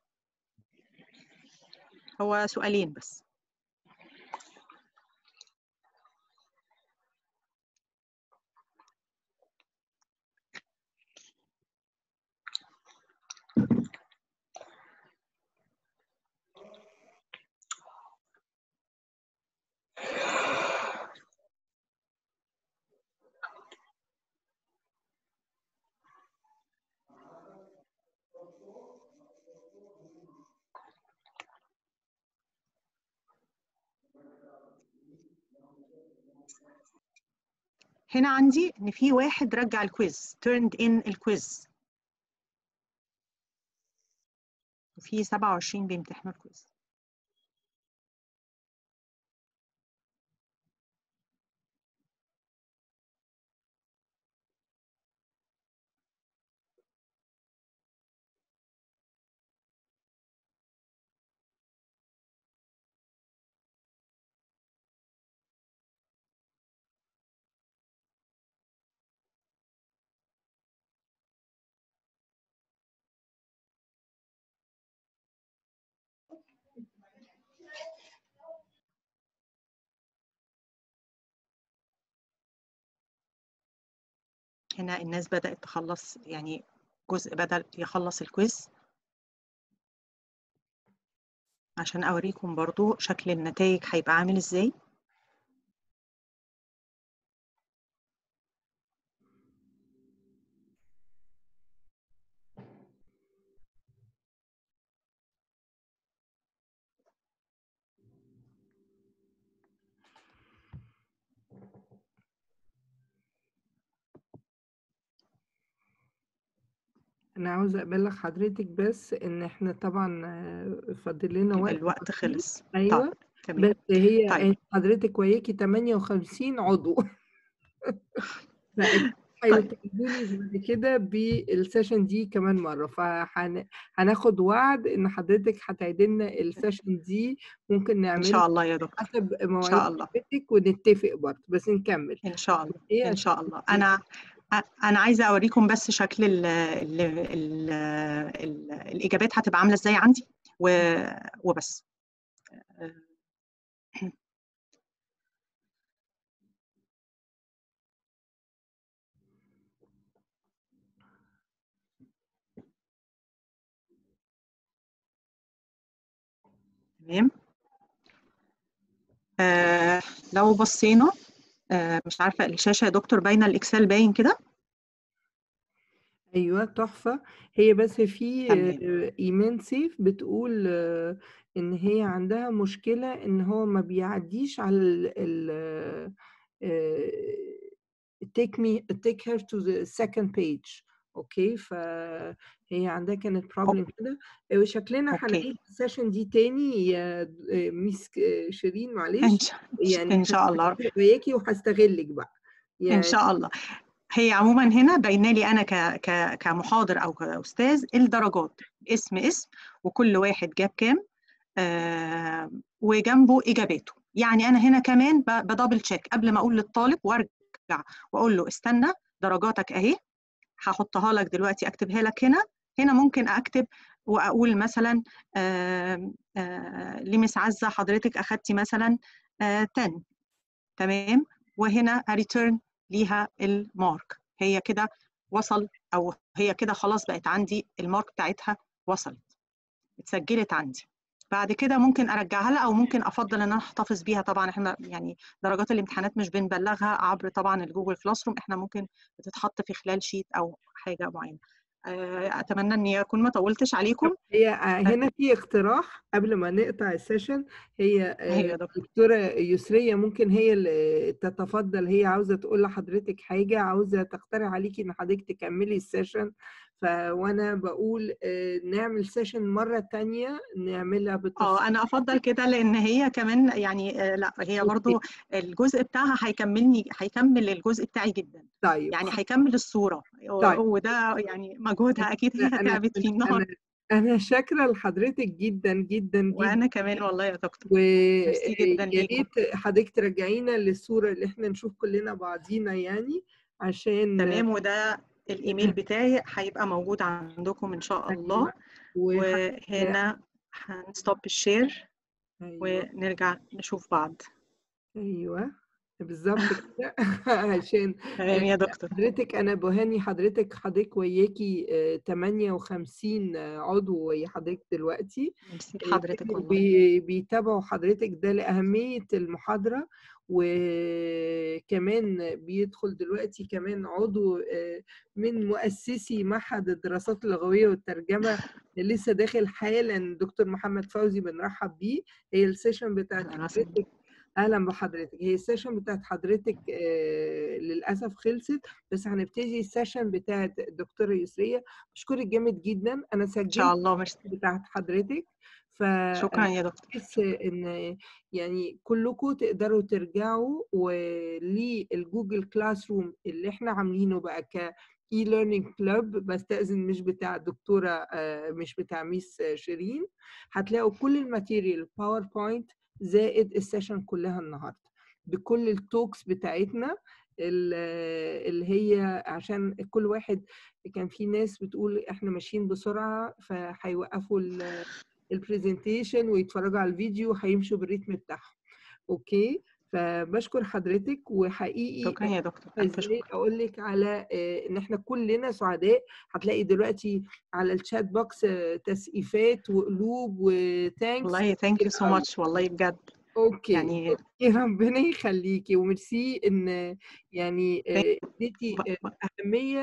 هو سؤالين بس هنا عندي ان في واحد رجع الكويز turned in الكويز وفي 27 بيمتحنوا الكويز هنا الناس بدأت تخلص يعني جزء بدأ يخلص الكويز عشان أوريكم برضو شكل النتائج هيبقى عامل إزاي انا عاوزه ابلغ حضرتك بس ان احنا طبعا آه، فاضل لنا يبقى وقت الوقت بسيط. خلص ايوه طيب تمام بس هي طيب. آه، حضرتك وياكي 58 عضو فأكيد طيب. هيطالبوني بعد كده بالسيشن دي كمان مرة فهناخد وعد إن حضرتك هتعيد لنا السيشن دي ممكن إن نعملها شاء الله يا دكتور حسب إن مواعيد شاء الله حضرتك ونتفق برضه بس نكمل إن شاء الله إيه إن عشان شاء الله تبقي- أنا أنا عايزة أوريكم بس شكل ال ال ال ال الإجابات هتبقى عاملة إزاي عندي و- وبس تمام آه لو بصينا آه مش عارفة الشاشة يا دكتور باينة الإكسل باين كده ايوه تحفه هي بس في تمام. آه، ايمان سيف بتقول آه، ان هي عندها مشكله ان هو ما بيعديش على ال ال آه، take me take her to the second page اوكي فهي عندها كانت بروبلم كده آه، شكلنا أوكي. هنعيد السيشن دي تاني يا آه، ميس آه، شيرين إن معلش شاء, يعني إن شاء الله هستغل وياكي وهستغلك بقى إن يعني شاء الله هي عموما هنا باينه لي انا ك ك كمحاضر او كاستاذ الدرجات اسم اسم وكل واحد جاب كام آه وجنبه اجاباته يعني انا هنا كمان ب- بدبل تشيك قبل ما اقول للطالب وارجع واقول له استنى درجاتك اهي هحطها لك دلوقتي اكتبها لك هنا هنا ممكن اكتب واقول مثلا آه آه لمس عزه حضرتك اخدتي مثلا آه 10 تمام وهنا ريتيرن ليها المارك هي كده وصل او هي كده خلاص بقت عندي المارك بتاعتها وصلت اتسجلت عندي بعد كده ممكن ارجعها لها او ممكن افضل ان انا احتفظ بيها طبعا احنا يعني درجات الامتحانات مش بنبلغها عبر طبعا الجوجل كلاس روم احنا ممكن بتتحط في خلال شيت او حاجه معينه آه، اتمنى اني اكون ما طولتش عليكم هي آه، هنا في اقتراح قبل ما نقطع السيشن هي آه، ايوه يا دكتور دكتورة يسرية ممكن هي اللي تتفضل هي عاوزة تقول لحضرتك حاجة عاوزة تقترح عليكي ان حضرتك تكملي السيشن ف وانا بقول آه، نعمل سيشن مرة تانية نعملها بالتفصيل اه انا افضل كده لان هي كمان يعني آه، لا هي برضو الجزء بتاعها هيكملني هيكمل الجزء بتاعي جدا طيب يعني هيكمل الصورة و- طيب. وده يعني مجهودها اكيد هي انا تعبت فيه انا النهارده انا شاكرة لحضرتك جدا جدا جدا وانا كمان والله يا دكتور ميرسي جدا ويا ليكم ريت حضرتك ترجعينا للصورة اللي احنا نشوف كلنا بعضينا يعني عشان تمام وده الايميل بتاعي هيبقى موجود عندكم ان شاء الله وح- وهنا هنستوب الشير ايوه ونرجع نشوف بعض ايوه بالظبط كده عشان تمام يا دكتور حضرتك انا بهني حضرتك حضرتك وياكي آه، 58 عضو ويا حضرتك دلوقتي ميرسي لحضرتك كانوا والله بي- بيتابعوا حضرتك ده لأهمية المحاضرة وكمان بيدخل دلوقتي كمان عضو آه، من مؤسسي معهد الدراسات اللغوية والترجمة اللي لسه داخل حالا دكتور محمد فوزي بنرحب بيه هي السيشن بتاعت أهلاً وسهلاً. حضرتك اهلا بحضرتك هي السيشن بتاعت حضرتك آه، للاسف خلصت بس هنبتدي السيشن بتاعت الدكتوره يسريه بشكرك جامد جدا انا ان شاء سجلت الله ميرسي بتاعت حضرتك ف شكرا يا دكتور بحس ان يعني كلكم تقدروا ترجعوا وللجوجل كلاس روم اللي احنا عاملينه بقى ك اي ليرنينج كلوب بستأذن مش بتاع الدكتوره آه، مش بتاع ميس شيرين هتلاقوا كل الماتيريال باوربوينت زائد السيشن كلها النهارده بكل التوكس بتاعتنا ال- اللي هي عشان كل واحد كان في ناس بتقول احنا ماشيين بسرعه فهيوقفوا البرزنتيشن ويتفرجوا على الفيديو هيمشوا بالريتم بتاعهم اوكي فبشكر حضرتك وحقيقي شكرا يا دكتور الف ازاي شكر اقول لك على آه، ان احنا كلنا سعداء هتلاقي دلوقتي على الشات بوكس آه، تسقيفات وقلوب وتانكس والله ثانك يو سو قوي. ماتش والله بجد اوكي يعني اوكي ربنا يخليكي وميرسي ان يعني آه، اديتي ب- آه، ب- اهميه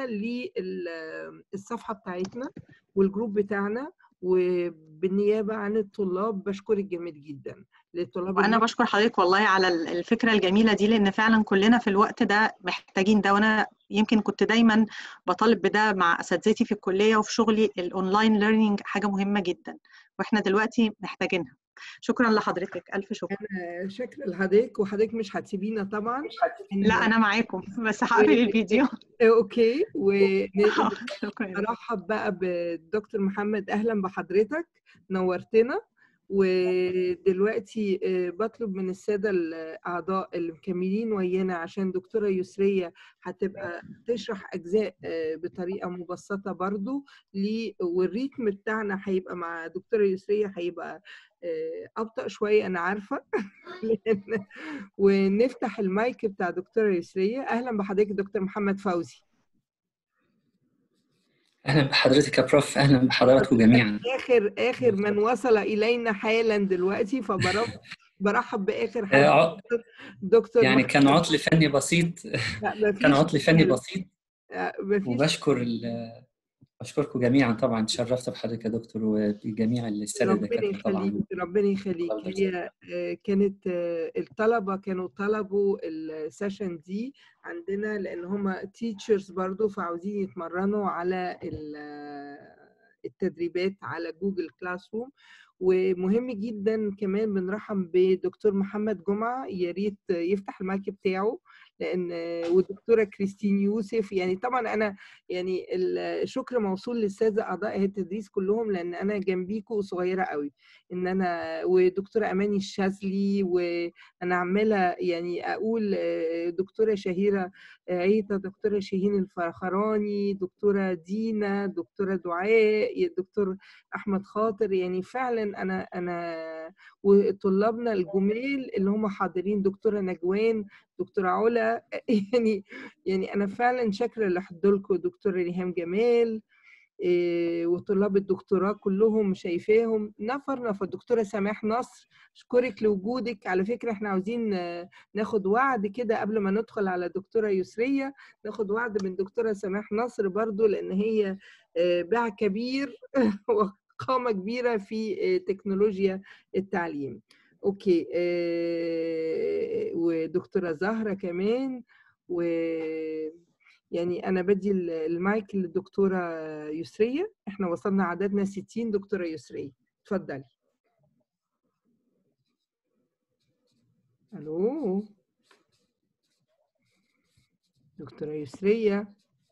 للصفحه بتاعتنا والجروب بتاعنا وبالنيابه عن الطلاب بشكرك جامد جدا للطلاب وانا اللي بشكر حضرتك والله على ال- الفكره الجميله دي لان فعلا كلنا في الوقت ده محتاجين ده وانا يمكن كنت دايما بطالب بده مع اساتذتي في الكليه وفي شغلي الاونلاين ليرنينج حاجه مهمه جدا واحنا دلوقتي محتاجينها شكرا لحضرتك الف شكر انا شاكره لحضرتك وحضرتك مش هتسيبينا طبعا لا انا معاكم بس هقفل الفيديو اوكي شكرا يا دكتور. ونرحب بقى بالدكتور محمد اهلا بحضرتك نورتنا ودلوقتي آه، بطلب من الساده الاعضاء اللي مكملين ويانا عشان دكتوره يسريه هتبقى تشرح اجزاء آه، بطريقه مبسطه برضو لي- والريتم بتاعنا هيبقى مع دكتوره يسريه هيبقى آه، ابطا شويه انا عارفه لأن- ونفتح المايك بتاع دكتوره يسريه اهلا بحضرتك دكتور محمد فوزي اهلا بحضرتك يا بروف اهلا بحضراتكم جميعا اخر اخر من وصل الينا حالا دلوقتي فبرحب برحب باخر آه، حد ع- دكتور يعني محمد. كان عطل فني بسيط لا، مفيش كان عطل فني مشكلة. بسيط آه، مفيش وبشكر ال- بشكركم جميعا طبعا تشرفت بحضرتك يا دكتور وبجميع الساده ربنا الدكاتره طبعا يخليك ربنا يخليك الله هي آه، كانت آه، الطلبه كانوا طلبوا السيشن دي عندنا لان هم تيتشرز برضو فعاوزين يتمرنوا على ال- آه، التدريبات على جوجل كلاس روم ومهم جدا كمان بنرحب بدكتور محمد جمعه يا ريت يفتح المايك بتاعه لان والدكتوره كريستين يوسف يعني طبعا انا يعني الشكر موصول للساده اعضاء هيئه التدريس كلهم لان انا جنبيكوا صغيره قوي ان انا ودكتوره اماني الشاذلي وانا عماله يعني اقول آه، دكتوره شهيره آه، عيطه دكتوره شاهين الفخراني دكتوره دينا دكتوره دعاء الدكتور احمد خاطر يعني فعلا انا انا وطلابنا الجمال اللي هم حاضرين دكتوره نجوان دكتوره علا يعني يعني انا فعلا شاكره لحضوركم دكتوره ريهام جمال إيه، وطلاب الدكتوراه كلهم شايفاهم نفر نفر دكتوره سماح نصر اشكرك لوجودك على فكره احنا عاوزين آه، ناخد وعد كده قبل ما ندخل على دكتوره يسريه ناخد وعد من دكتوره سماح نصر برضو لان هي آه، باع كبير وقامه كبيره في آه، تكنولوجيا التعليم اوكي آه، ودكتوره زهره كمان و يعني انا بدي ال- المايك للدكتوره يسريه احنا وصلنا عددنا 60 دكتوره يسريه اتفضلي الو دكتوره يسريه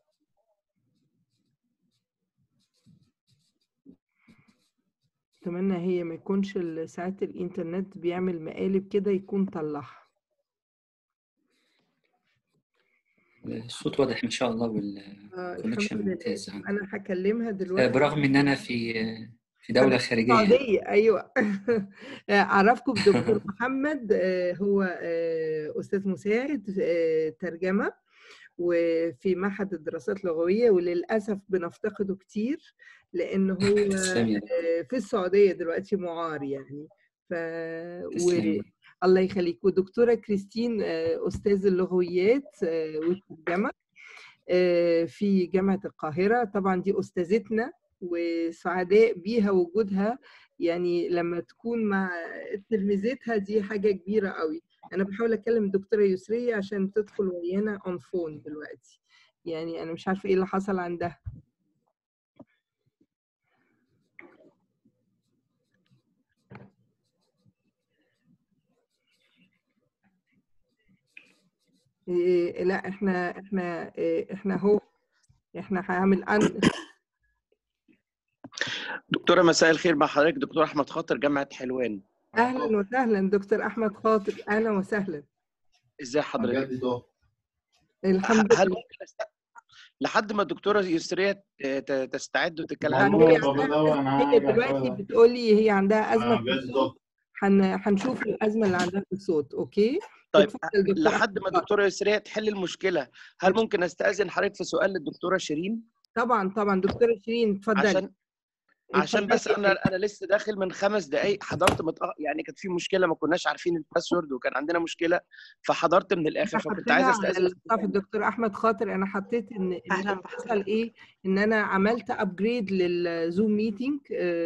اتمنى هي ما يكونش ال- ساعات الانترنت بيعمل مقالب كده يكون طلعها الصوت واضح ما شاء الله آه، والكونكشن الحمد لله ممتاز عندي. انا هكلمها آه، دلوقتي برغم ان انا في في دوله خارجيه السعودية أيوة أعرفكم بدكتور محمد آه، هو آه، أستاذ مساعد آه، ترجمة وفي معهد الدراسات اللغوية وللأسف بنفتقده كتير لأن هو تسلم يا دكتور. آه، في السعودية دلوقتي معار يعني ف... تسلم. و... الله يخليك ودكتورة كريستين آه، أستاذ اللغويات آه، والترجمة آه، في جامعة القاهرة طبعا دي أستاذتنا وسعداء بيها وجودها يعني لما تكون مع تلميذتها دي حاجة كبيرة قوي انا بحاول اكلم الدكتوره يسريه عشان تدخل ويانا اون فون دلوقتي يعني انا مش عارفه ايه اللي حصل عندها إيه لا احنا احنا إيه احنا هو احنا هعمل ان دكتورة مساء الخير مع حضرتك دكتور أحمد خاطر جامعة حلوان اهلا وسهلا دكتور احمد خاطر اهلا وسهلا ازي حضرتك؟ الحمد هل لله ممكن أست... لحد ما الدكتورة يسرية ت- ت- تستعد وتتكلم هي عندها هي دلوقتي بتقولي هي عندها ازمه في الصوت هن... هنشوف الازمه اللي عندها في الصوت اوكي طيب اتفضل دكتور لحد ما الدكتورة يسرية تحل المشكلة هل ممكن أستأذن حضرتك في سؤال للدكتورة شيرين؟ طبعا طبعا دكتوره شيرين اتفضلي عشان عشان بس اتفضلي. انا انا لسه داخل من خمس دقائق حضرت متأخر يعني كانت في مشكله ما كناش عارفين الباسورد وكان عندنا مشكله فحضرت من الاخر احنا فكنت عايز حطينا على استاذن الصف الدكتور احمد خاطر انا حطيت ان إن أهلاً اللي بحضرتك. حصل ايه ان انا عملت ابجريد للزوم ميتنج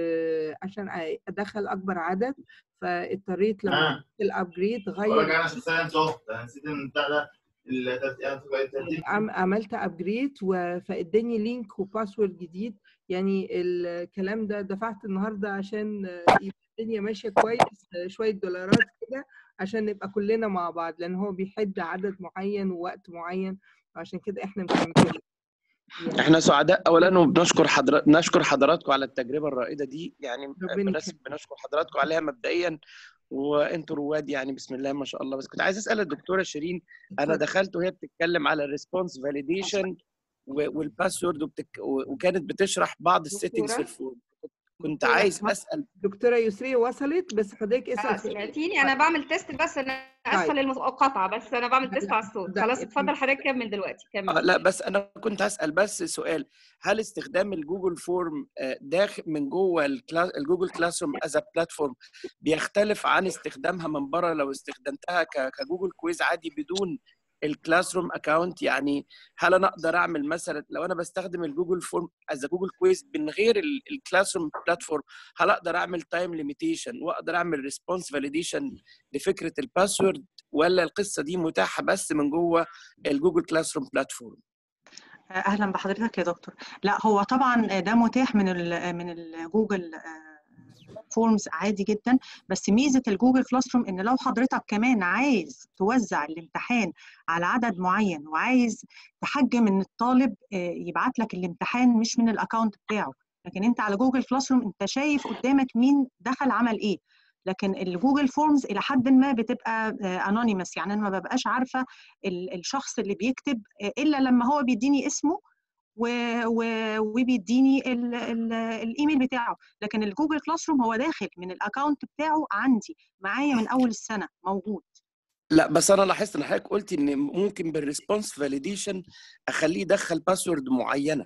عشان ادخل اكبر عدد فاضطريت لما آه. عملت الابجريد بقول غير لك انا شخصيا تهت انا نسيت ان بتاع ده الترتيب الترتيب عم- عملت ابجريد فاداني لينك وباسورد جديد يعني الكلام ده دفعت النهارده عشان يبقى الدنيا ماشيه كويس شويه دولارات كده عشان نبقى كلنا مع بعض لان هو بيحد عدد معين ووقت معين عشان كده احنا مكملين يعني احنا سعداء اولا وبنشكر حضرات نشكر حضراتكم على التجربه الرائده دي يعني ربنا بنس... يخليك. بنشكر حضراتكم عليها مبدئيا وانتوا رواد يعني بسم الله ما شاء الله بس كنت عايز اسال الدكتوره شيرين انا اتفضل. دخلت وهي بتتكلم على الريسبونس فاليديشن والباسورد وبتك... وكانت بتشرح بعض السيتنجز في دكتورة؟ الفورم كنت دكتورة؟ عايز اسال دكتوره يسري وصلت بس حضرتك آه، اسال سؤال. سمعتيني انا بعمل تيست بس انا اسفه للمقاطعه بس انا بعمل تيست على الصوت لا، خلاص لا. اتفضل حضرتك كمل دلوقتي آه كمل لا بس انا كنت هسال بس سؤال هل استخدام الجوجل فورم آه، داخل من جوه الكلا- الجوجل كلاس روم از بلاتفورم بيختلف عن استخدامها من بره لو استخدمتها ك- كجوجل كويز عادي بدون الكلاس روم اكونت يعني هل انا اقدر اعمل مثلا لو انا بستخدم الجوجل فورم از جوجل كويز من غير الكلاس روم بلاتفورم هل اقدر اعمل تايم ليميتيشن واقدر اعمل ريسبونس فاليديشن لفكره الباسورد ولا القصه دي متاحه بس من جوه الجوجل كلاس روم بلاتفورم اهلا بحضرتك يا دكتور لا هو طبعا ده متاح من ال من الجوجل فورمز عادي جدا بس ميزه الجوجل كلاس روم ان لو حضرتك كمان عايز توزع الامتحان على عدد معين وعايز تحجم ان الطالب آه، يبعت لك الامتحان مش من الاكونت بتاعه لكن انت على جوجل كلاس روم انت شايف قدامك مين دخل عمل ايه لكن الجوجل فورمز الى حد ما بتبقى انونيمس يعني انا ما ببقاش عارفه ال- الشخص اللي بيكتب آه، الا لما هو بيديني اسمه و- و- وبيديني ال- ال- الايميل بتاعه لكن الجوجل كلاس روم هو داخل من الاكونت بتاعه عندي معايا من اول السنه موجود لا بس انا لاحظت ان حضرتك قلت ان ممكن بالريسبونس فاليديشن اخليه يدخل باسورد معينه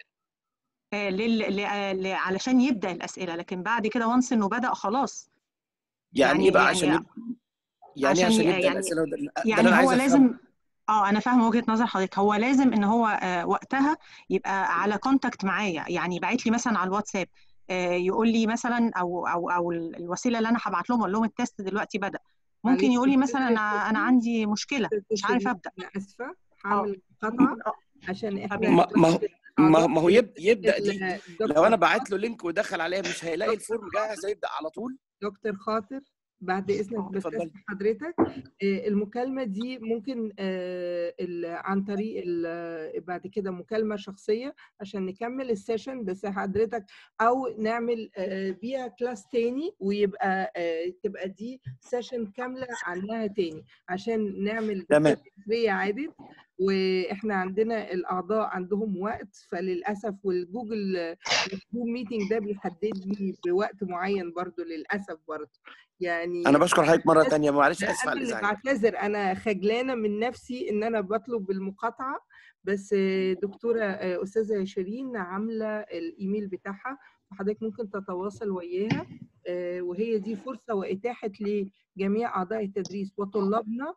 آه، لل... ل... آه، ل... علشان يبدا الاسئله لكن بعد كده وانس انه بدا خلاص يعني, يعني- ايه بقى يعني- عشان يب... يعني عشان عشان ي- يبدا يعني- الاسئله وده, ده اللي يعني انا عايز هو افهمه لازم اه انا فاهمه وجهه نظر حضرتك هو لازم ان هو آه وقتها يبقى على كونتاكت معايا يعني يبعت لي مثلا على الواتساب آه يقول لي مثلا او او او ال- الوسيله اللي انا هبعت لهم اقول لهم التست دلوقتي بدا ممكن معلش، يقول لي أستاذة مثلا انا انا شيرين، عندي مشكله مش عارف شيرين، ابدا انا اسفه هعمل مقاطعه عشان احنا ما ما هو ما ما هو يب... يبدا دي ال- لو انا بعت له لينك ودخل عليها مش هيلاقي الفورم جاهز هيبدا على طول دكتور خاطر بعد اذنك اه بس اتفضلي أسمع حضرتك آه، المكالمه دي ممكن آه، ال- عن طريق ال- بعد كده مكالمه شخصيه عشان نكمل السيشن بس حضرتك او نعمل آه، بيها كلاس تاني ويبقى آه، تبقى دي سيشن كامله عنها تاني عشان نعمل تمام. تسويه عادت واحنا عندنا الاعضاء عندهم وقت فللاسف والجوجل الزوم ميتنج ده بيحدد لي بوقت معين برضو للاسف برضو يعني انا بشكر حضرتك مره بس تانية معلش انا اسف على اللي الازعاج بعتذر انا خجلانه من نفسي ان انا بطلب المقاطعه بس دكتوره استاذه شيرين عامله الايميل بتاعها فحضرتك ممكن تتواصل وياها آه، وهي دي فرصه واتاحه لجميع اعضاء التدريس وطلابنا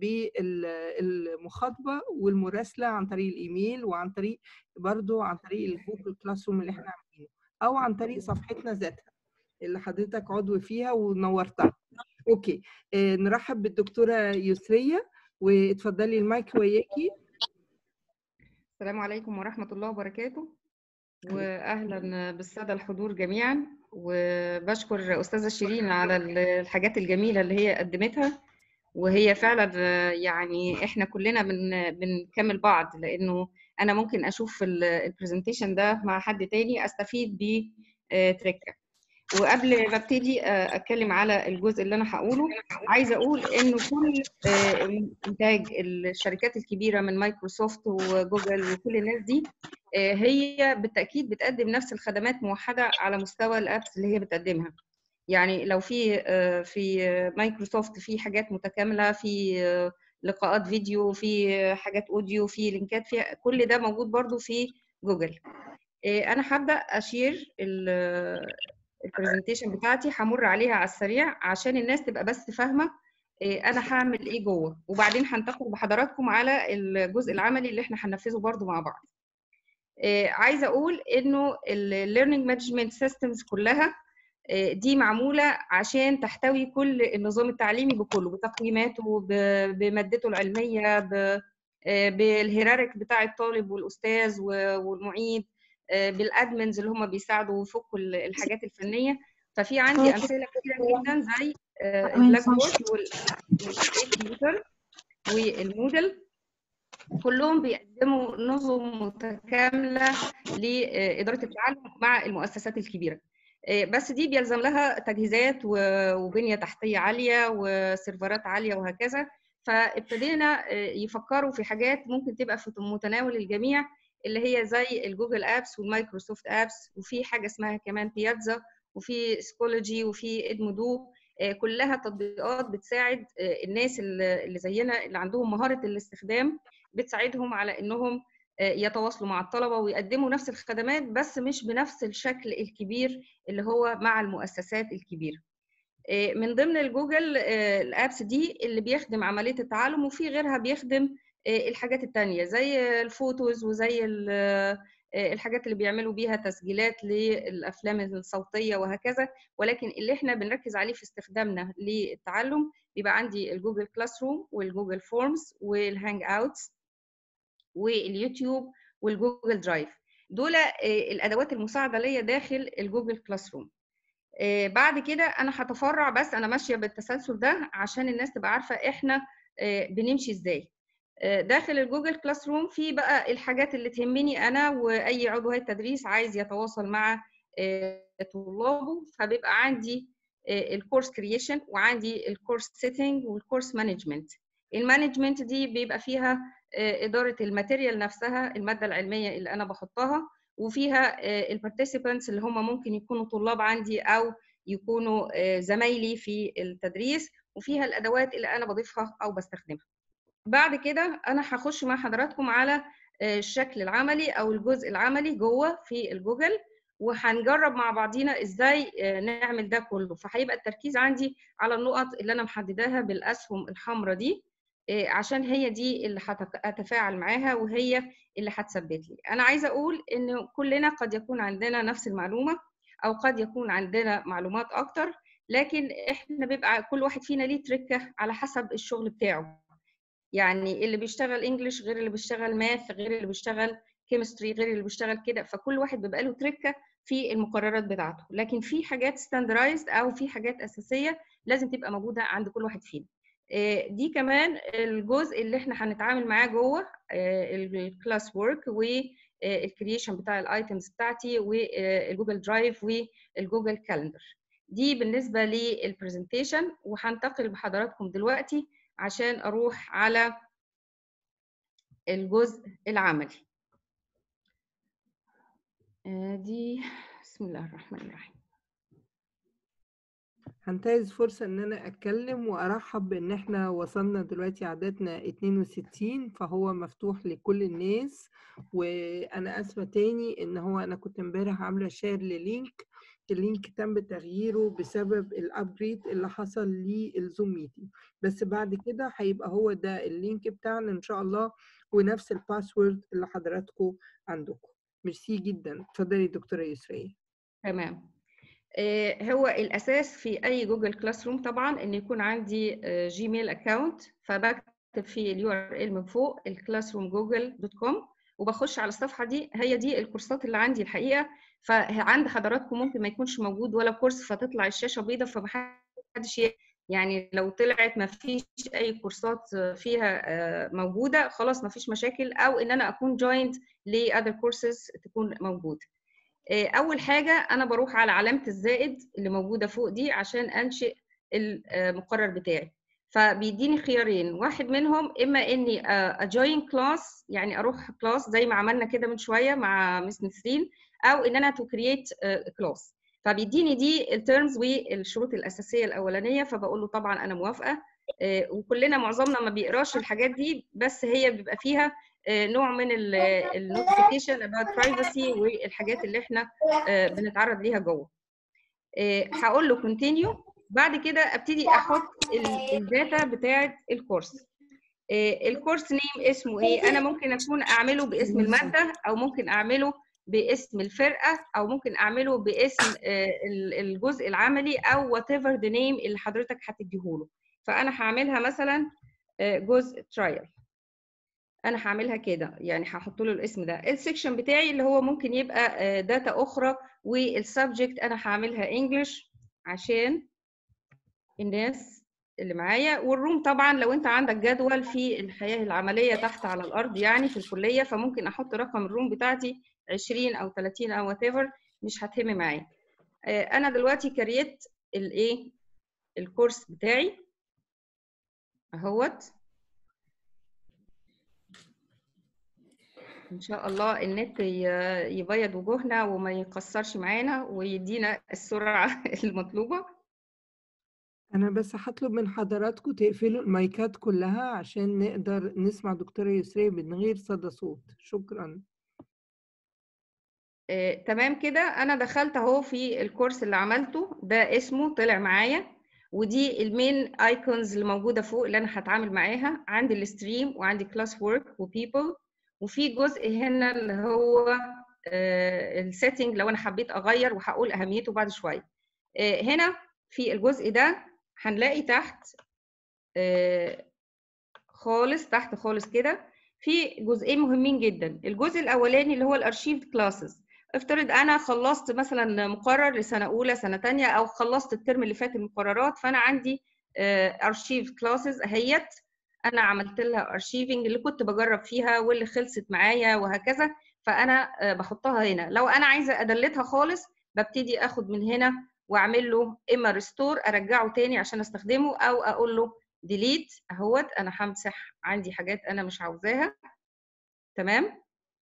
بالمخاطبه والمراسله عن طريق الايميل وعن طريق برضو عن طريق الجوجل كلاس روم اللي احنا عاملينه او عن طريق صفحتنا ذاتها اللي حضرتك عضو فيها ونورتها اوكي آه، نرحب بالدكتوره يسريه واتفضلي المايك وياكي السلام عليكم ورحمة الله وبركاته وأهلا بالسادة الحضور جميعا وبشكر أستاذة شيرين على ال- الحاجات الجميلة اللي هي قدمتها وهي فعلا آه، يعني احنا كلنا بن بنكمل بعض لأنه أنا ممكن أشوف البرزنتيشن ده مع حد تاني أستفيد بيه آه، تركة وقبل ما ابتدي آه، اتكلم على الجزء اللي انا هقوله عايزه اقول انه كل آه، انتاج الشركات الكبيره من مايكروسوفت وجوجل وكل الناس دي آه، هي بالتاكيد بتقدم نفس الخدمات موحده على مستوى الابس اللي هي بتقدمها يعني لو في آه، في آه، مايكروسوفت في حاجات متكامله في آه، لقاءات فيديو في آه، حاجات اوديو في لينكات في كل ده موجود برضو في جوجل آه، انا هبدا اشير البرزنتيشن بتاعتي همر عليها على السريع عشان الناس تبقى بس فاهمه إيه انا هعمل ايه جوه وبعدين هنتقل بحضراتكم على الجزء العملي اللي احنا هننفذه برضو مع بعض إيه عايزه اقول انه الليرنينج مانجمنت سيستمز كلها إيه دي معموله عشان تحتوي كل النظام التعليمي بكله بتقييماته ب- بمادته العلميه ب- آه، بالهيرارك بتاع الطالب والاستاذ و- والمعيد آه، بالادمنز اللي هم بيساعدوا ويفكوا ال- الحاجات الفنيه ففي عندي امثله كتيره جدا زي آه، البلاك بورد والكمبيوتر والمودل كلهم بيقدموا نظم متكامله لاداره التعلم مع المؤسسات الكبيره آه، بس دي بيلزم لها تجهيزات و- وبنيه تحتيه عاليه وسيرفرات عاليه وهكذا فابتدينا آه، يفكروا في حاجات ممكن تبقى في متناول الجميع اللي هي زي الجوجل ابس والمايكروسوفت ابس وفي حاجه اسمها كمان بياتزا وفي سكولوجي وفي ادمودو آه، كلها تطبيقات بتساعد آه، الناس اللي اللي زينا اللي عندهم مهاره الاستخدام بتساعدهم على انهم آه، يتواصلوا مع الطلبه ويقدموا نفس الخدمات بس مش بنفس الشكل الكبير اللي هو مع المؤسسات الكبيره آه، من ضمن الجوجل آه، الابس دي اللي بيخدم عمليه التعلم وفي غيرها بيخدم آه، الحاجات التانية زي الفوتوز وزي ال- آه، الحاجات اللي بيعملوا بيها تسجيلات للافلام الصوتيه وهكذا ولكن اللي احنا بنركز عليه في استخدامنا للتعلم بيبقى عندي الجوجل كلاس روم والجوجل فورمز والهانج اوتس واليوتيوب والجوجل درايف دول آه، الادوات المساعده ليا داخل الجوجل كلاس روم آه، بعد كده انا هتفرع بس انا ماشيه بالتسلسل ده عشان الناس تبقى عارفه احنا آه، بنمشي ازاي آه، داخل الجوجل كلاس روم في بقى الحاجات اللي تهمني انا واي عضو هيئه تدريس عايز يتواصل مع آه، طلابه فبيبقى عندي الكورس كرييشن وعندي الكورس سيتنج والكورس مانجمنت المانجمنت دي بيبقى فيها آه، اداره الماتيريال نفسها الماده العلميه اللي انا بحطها وفيها البارتيسيبانتس اللي هم ممكن يكونوا طلاب عندي او يكونوا آه، زمايلي في التدريس وفيها الادوات اللي انا بضيفها او بستخدمها بعد كده انا هخش مع حضراتكم على آه، الشكل العملي او الجزء العملي جوه في الجوجل وهنجرب مع بعضينا ازاي آه، نعمل ده كله فهيبقى التركيز عندي على النقط اللي انا محدداها بالاسهم الحمراء دي آه، عشان هي دي اللي هتك- هتفاعل معاها وهي اللي هتثبت لي انا عايزه اقول ان كلنا قد يكون عندنا نفس المعلومه او قد يكون عندنا معلومات اكتر لكن احنا بيبقى كل واحد فينا ليه تركه على حسب الشغل بتاعه يعني اللي بيشتغل انجليش غير اللي بيشتغل ماث غير اللي بيشتغل كيمستري غير اللي بيشتغل كده فكل واحد بيبقى له تركه في المقررات بتاعته لكن في حاجات ستاندرايزد او في حاجات اساسيه لازم تبقى موجوده عند كل واحد فينا آه، دي كمان الجزء اللي احنا هنتعامل معاه جوه الكلاس وورك والكرييشن بتاع الايتمز بتاعتي والجوجل درايف والجوجل كالندر دي بالنسبه للبرزنتيشن وهنتقل بحضراتكم دلوقتي عشان اروح على الجزء العملي آه، دي بسم الله الرحمن الرحيم هنتهز فرصة إن أنا أتكلم وأرحب بإن إحنا وصلنا دلوقتي عددنا 62 فهو مفتوح لكل الناس وأنا آسفة تاني إن هو أنا كنت إمبارح عاملة شير للينك اللينك تم تغييره بسبب الأبجريد اللي حصل للزوم ميتنج بس بعد كده هيبقى هو ده اللينك بتاعنا إن شاء الله ونفس الباسورد اللي حضراتكم عندكم ميرسي جدا اتفضلي دكتورة يسرية تمام آه، هو الاساس في اي جوجل كلاس روم طبعا ان يكون عندي جيميل اكونت فبكتب في اليو ار ال من فوق الكلاس روم جوجل دوت كوم وبخش على الصفحه دي هي دي الكورسات اللي عندي الحقيقه فعند حضراتكم ممكن ما يكونش موجود ولا كورس فتطلع الشاشه بيضاء فمحدش ي- يعني لو طلعت ما فيش اي كورسات فيها آه، موجوده خلاص ما فيش مشاكل او ان انا اكون جويند ل other courses تكون موجوده آه، اول حاجه انا بروح على علامه الزائد اللي موجوده فوق دي عشان انشئ المقرر بتاعي فبيديني خيارين واحد منهم اما اني اجوين كلاس يعني اروح كلاس زي ما عملنا كده من شويه مع مس نسرين او ان انا تو كرييت كلاس فبيديني دي التيرمز والشروط الاساسيه الاولانيه فبقول له طبعا انا موافقه آه، وكلنا معظمنا ما بيقراش الحاجات دي بس هي بيبقى فيها آه، نوع من النوتيفيكيشن about privacy والحاجات اللي احنا آه، بنتعرض ليها جوه آه، هقول له continue بعد كده ابتدي احط ال- الداتا بتاعه الكورس آه، الكورس نيم اسمه ايه انا ممكن اكون اعمله باسم الماده او ممكن اعمله باسم الفرقه او ممكن اعمله باسم آه، ال- الجزء العملي او وات ايفر ذا نيم اللي حضرتك هتديهوله فانا هعملها مثلا آه، جزء ترايل انا هعملها كده يعني هحط له الاسم ده السكشن بتاعي اللي هو ممكن يبقى داتا اخرى والسبجكت انا هعملها انجلش عشان الناس اللي معايا والروم طبعا لو انت عندك جدول في الحياه العمليه تحت على الارض يعني في الكليه فممكن احط رقم الروم بتاعتي 20 او 30 او وات ايفر مش هتهم معايا آه، انا دلوقتي كريت الايه الكورس بتاعي اهوت ان شاء الله النت ي- يبيض وجوهنا وما يكسرش معانا ويدينا السرعه المطلوبه أنا بس هطلب من حضراتكم تقفلوا المايكات كلها عشان نقدر نسمع دكتورة يسرية من غير صدى صوت شكرا آه، تمام كده انا دخلت اهو في الكورس اللي عملته ده اسمه طلع معايا ودي المين ايكونز اللي موجوده فوق اللي انا هتعامل معاها عندي الستريم وعندي كلاس ورك وبيبل وفي جزء هنا اللي هو السيتنج لو انا حبيت اغير وهقول اهميته بعد شويه آه، هنا في الجزء ده هنلاقي تحت آه، خالص تحت خالص كده في جزئين مهمين جدا الجزء الاولاني اللي هو الارشيف كلاسز افترض انا خلصت مثلا مقرر لسنه اولى سنه تانية او خلصت الترم اللي فات المقررات فانا عندي ارشيف كلاسز اهيت انا عملت لها ارشيفنج اللي كنت بجرب فيها واللي خلصت معايا وهكذا فانا آه، بحطها هنا لو انا عايزه ادلتها خالص ببتدي اخد من هنا واعمل له اما ريستور ارجعه تاني عشان استخدمه او اقول له ديليت اهوت انا همسح عندي حاجات انا مش عاوزاها تمام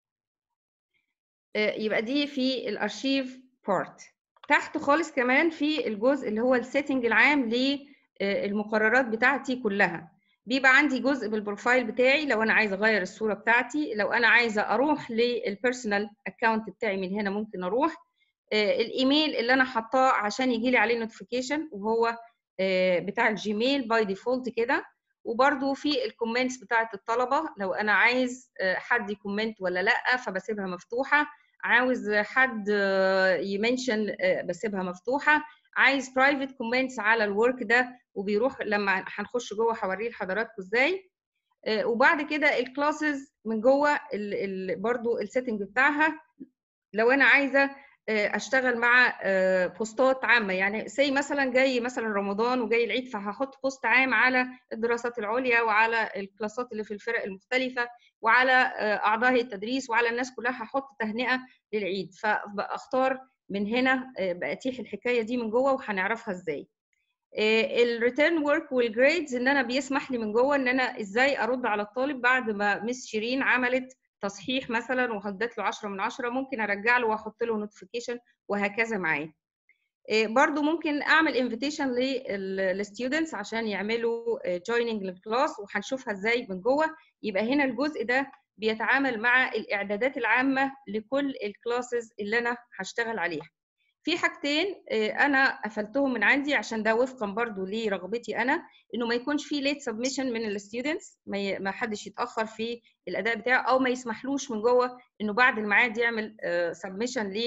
آه، يبقى دي في الارشيف بارت تحت خالص كمان في الجزء اللي هو السيتنج العام للمقررات بتاعتي كلها بيبقى عندي جزء بالبروفايل بتاعي لو انا عايزه اغير الصوره بتاعتي لو انا عايزه اروح للبيرسونال اكونت بتاعي من هنا ممكن اروح آه، الايميل اللي انا حاطاه عشان يجي لي عليه نوتيفيكيشن وهو آه، بتاع الجيميل باي ديفولت كده وبرده في الكومنتس بتاعه الطلبه لو انا عايز آه، حد يكومنت ولا لا فبسيبها مفتوحه عاوز حد آه، يمنشن آه، بسيبها مفتوحه عايز برايفت كومنتس على الورك ده وبيروح لما هنخش جوه هوريه لحضراتكم ازاي آه، وبعد كده الكلاسز من جوه ال- ال- برضو السيتنج بتاعها لو انا عايزه آه، اشتغل مع آه، بوستات عامه يعني زي مثلا جاي مثلا رمضان وجاي العيد فهحط بوست عام على الدراسات العليا وعلى الكلاسات اللي في الفرق المختلفه وعلى آه، اعضاء التدريس وعلى الناس كلها هحط تهنئه للعيد فاختار من هنا آه، باتيح الحكايه دي من جوه وهنعرفها ازاي الريتيرن ورك والجريدز ان انا بيسمح لي من جوه ان انا ازاي ارد على الطالب بعد ما مس شيرين عملت تصحيح مثلا وهدت له 10 من 10 ممكن ارجع له واحط له نوتيفيكيشن وهكذا معاه إيه، برضو ممكن اعمل انفيتيشن للستودنتس عشان يعملوا جويننج للكلاس وهنشوفها ازاي من جوه يبقى هنا الجزء ده بيتعامل مع الاعدادات العامه لكل الكلاسز اللي انا هشتغل عليها في حاجتين إيه، انا قفلتهم من عندي عشان ده وفقا برضو لرغبتي انا انه ما يكونش في ليت سبمشن من الستودنتس ما ي- ما حدش يتاخر في الاداء بتاعه او ما يسمحلوش من جوه انه بعد الميعاد يعمل سبمشن ل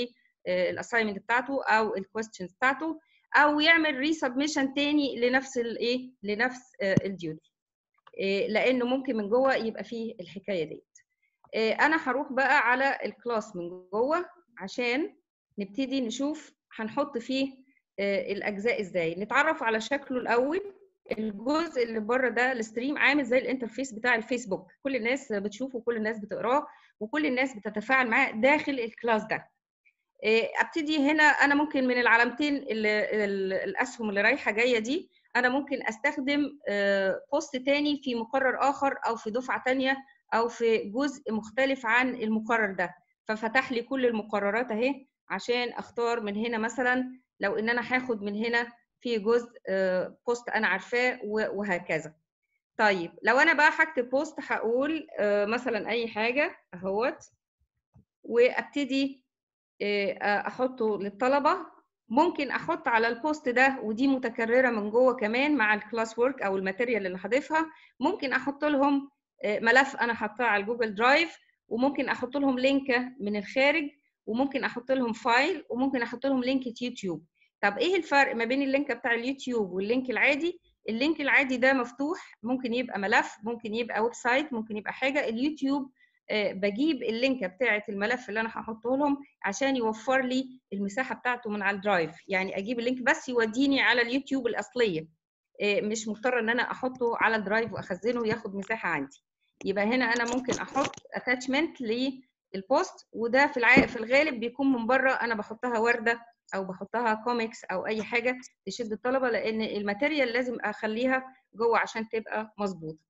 الاساينمنت بتاعته او الكويستشنز بتاعته او يعمل ريسبمشن تاني لنفس الايه لنفس الديوتي لانه ممكن من جوه يبقى فيه الحكايه ديت انا هروح بقى على الكلاس من جوه عشان نبتدي نشوف هنحط فيه الاجزاء ازاي نتعرف على شكله الاول الجزء اللي بره ده الستريم عامل زي الانترفيس بتاع الفيسبوك كل الناس بتشوفه وكل الناس بتقراه وكل الناس بتتفاعل معاه داخل الكلاس ده ابتدي هنا انا ممكن من العلامتين اللي الاسهم اللي رايحه جايه دي انا ممكن استخدم بوست تاني في مقرر اخر او في دفعه تانيه او في جزء مختلف عن المقرر ده ففتح لي كل المقررات اهي عشان اختار من هنا مثلا لو ان انا هاخد من هنا في جزء بوست انا عارفاه وهكذا طيب لو انا بقى هكتب بوست هقول مثلا اي حاجه اهوت وابتدي احطه للطلبه ممكن احط على البوست ده ودي متكرره من جوه كمان مع الكلاس وورك او الماتيريال اللي هضيفها ممكن احط لهم ملف انا حاطاه على الجوجل درايف وممكن احط لهم لينك من الخارج وممكن احط لهم فايل وممكن احط لهم لينك يوتيوب طب ايه الفرق ما بين اللينك بتاع اليوتيوب واللينك العادي اللينك العادي ده مفتوح ممكن يبقى ملف ممكن يبقى ويب سايت ممكن يبقى حاجه اليوتيوب بجيب اللينك بتاعه الملف اللي انا هحطه لهم عشان يوفر لي المساحه بتاعته من على الدرايف يعني اجيب اللينك بس يوديني على اليوتيوب الاصليه مش مضطره ان انا احطه على الدرايف واخزنه وياخد مساحه عندي يبقى هنا انا ممكن احط اتاتشمنت للبوست وده في الع... في الغالب بيكون من بره انا بحطها ورده او بحطها كوميكس او اي حاجه تشد الطلبه لان الماتيريال لازم اخليها جوه عشان تبقى مظبوطه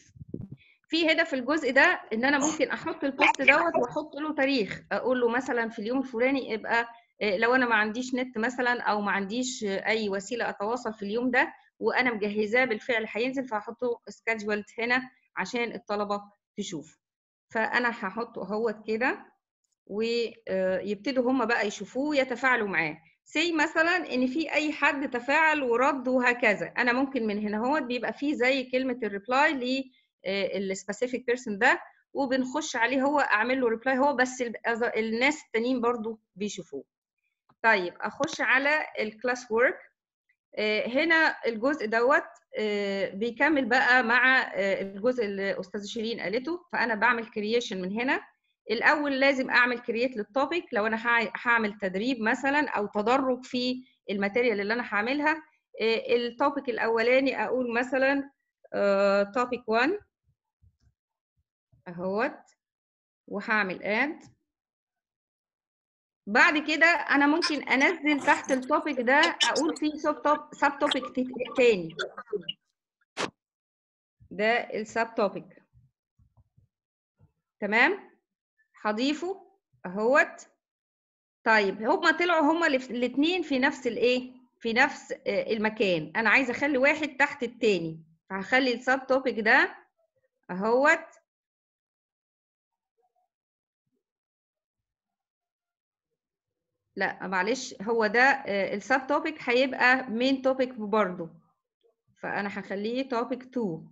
في هنا في الجزء ده ان انا ممكن احط البوست دوت واحط له تاريخ اقول له مثلا في اليوم الفلاني يبقى لو انا ما عنديش نت مثلا او ما عنديش اي وسيله اتواصل في اليوم ده وانا مجهزاه بالفعل هينزل فهحطه سكادجولد هنا عشان الطلبه تشوف فانا هحطه اهوت كده ويبتدوا هم بقى يشوفوه ويتفاعلوا معاه سي مثلا ان في اي حد تفاعل ورد وهكذا انا ممكن من هنا هو بيبقى فيه زي كلمه الريبلاي للسبيسيفيك بيرسون ده وبنخش عليه هو اعمل له ريبلاي هو بس الناس التانيين برضو بيشوفوه طيب اخش على الكلاس وورك هنا الجزء دوت بيكمل بقى مع الجزء اللي استاذه شيرين قالته فانا بعمل كرييشن من هنا الاول لازم اعمل كرييت للتوبيك لو انا هعمل تدريب مثلا او تدرج في الماتيريال اللي انا هعملها التوبيك الاولاني اقول مثلا توبيك 1 اهوت وهعمل اد بعد كده انا ممكن انزل تحت التوبيك ده اقول فيه سب توب سب توبيك تاني ده السب توبيك تمام هضيفه اهوت طيب هما طلعوا هما الاثنين في نفس الايه في نفس المكان انا عايزه اخلي واحد تحت التاني فهخلي السب توبيك ده اهوت لا معلش هو ده السب توبيك هيبقى مين توبيك برضه فانا هخليه توبيك 2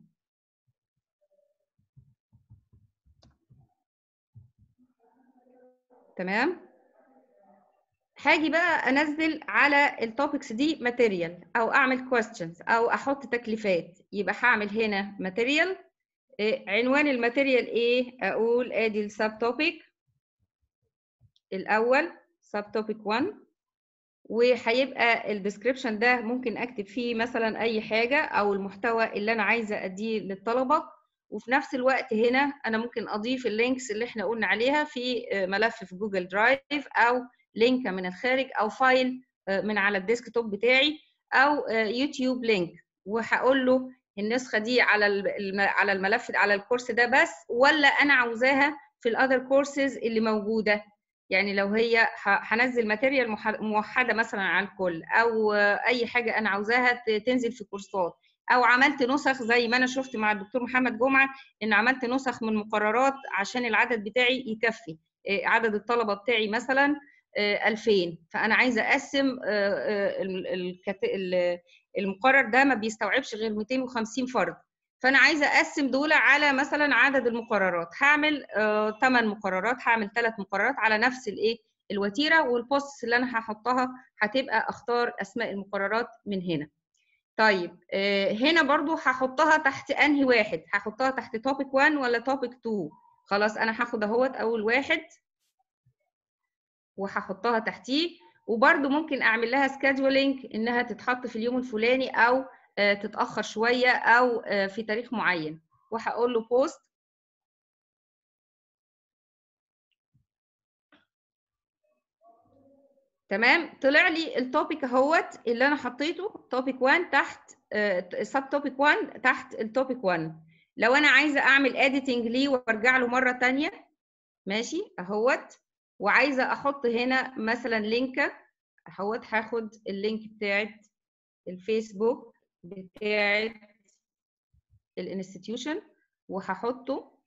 تمام هاجي بقى انزل على التوبكس دي ماتيريال او اعمل كويستشنز او احط تكليفات يبقى هعمل هنا ماتيريال عنوان الماتيريال ايه اقول ادي السب توبيك الاول سب توبيك 1 وهيبقى الديسكريبشن ده ممكن اكتب فيه مثلا اي حاجه او المحتوى اللي انا عايزه اديه للطلبه وفي نفس الوقت هنا انا ممكن اضيف اللينكس اللي احنا قلنا عليها في ملف في جوجل درايف او لينك من الخارج او فايل من على الديسكتوب بتاعي او يوتيوب لينك وهقول له النسخه دي على على الملف على الكورس ده بس ولا انا عاوزاها في الاذر كورسز اللي موجوده يعني لو هي هنزل ماتيريال موحده مثلا على الكل او اي حاجه انا عاوزاها تنزل في كورسات او عملت نسخ زي ما انا شفت مع الدكتور محمد جمعه ان عملت نسخ من مقررات عشان العدد بتاعي يكفي عدد الطلبه بتاعي مثلا 2000 فانا عايزه اقسم المقرر ده ما بيستوعبش غير 250 فرد فانا عايزه اقسم دول على مثلا عدد المقررات هعمل 8 مقررات هعمل 3 مقررات على نفس الايه الوتيره والبوست اللي انا هحطها هتبقى اختار اسماء المقررات من هنا طيب آه، هنا برضو هحطها تحت انهي واحد هحطها تحت توبيك 1 ولا توبيك 2 خلاص انا هاخد اهوت اول واحد وهحطها تحتيه وبرضو ممكن اعمل لها سكادولينج انها تتحط في اليوم الفلاني او آه، تتاخر شويه او آه، في تاريخ معين وهقول له بوست تمام طلع لي التوبيك اهوت اللي انا حطيته توبيك 1 تحت سب توبيك 1 تحت التوبيك 1 لو انا عايزه اعمل اديتنج ليه وارجع له مره تانية ماشي اهوت وعايزه احط هنا مثلا لينك اهوت هاخد اللينك بتاعت الفيسبوك بتاعت الانستتيوشن وهحطه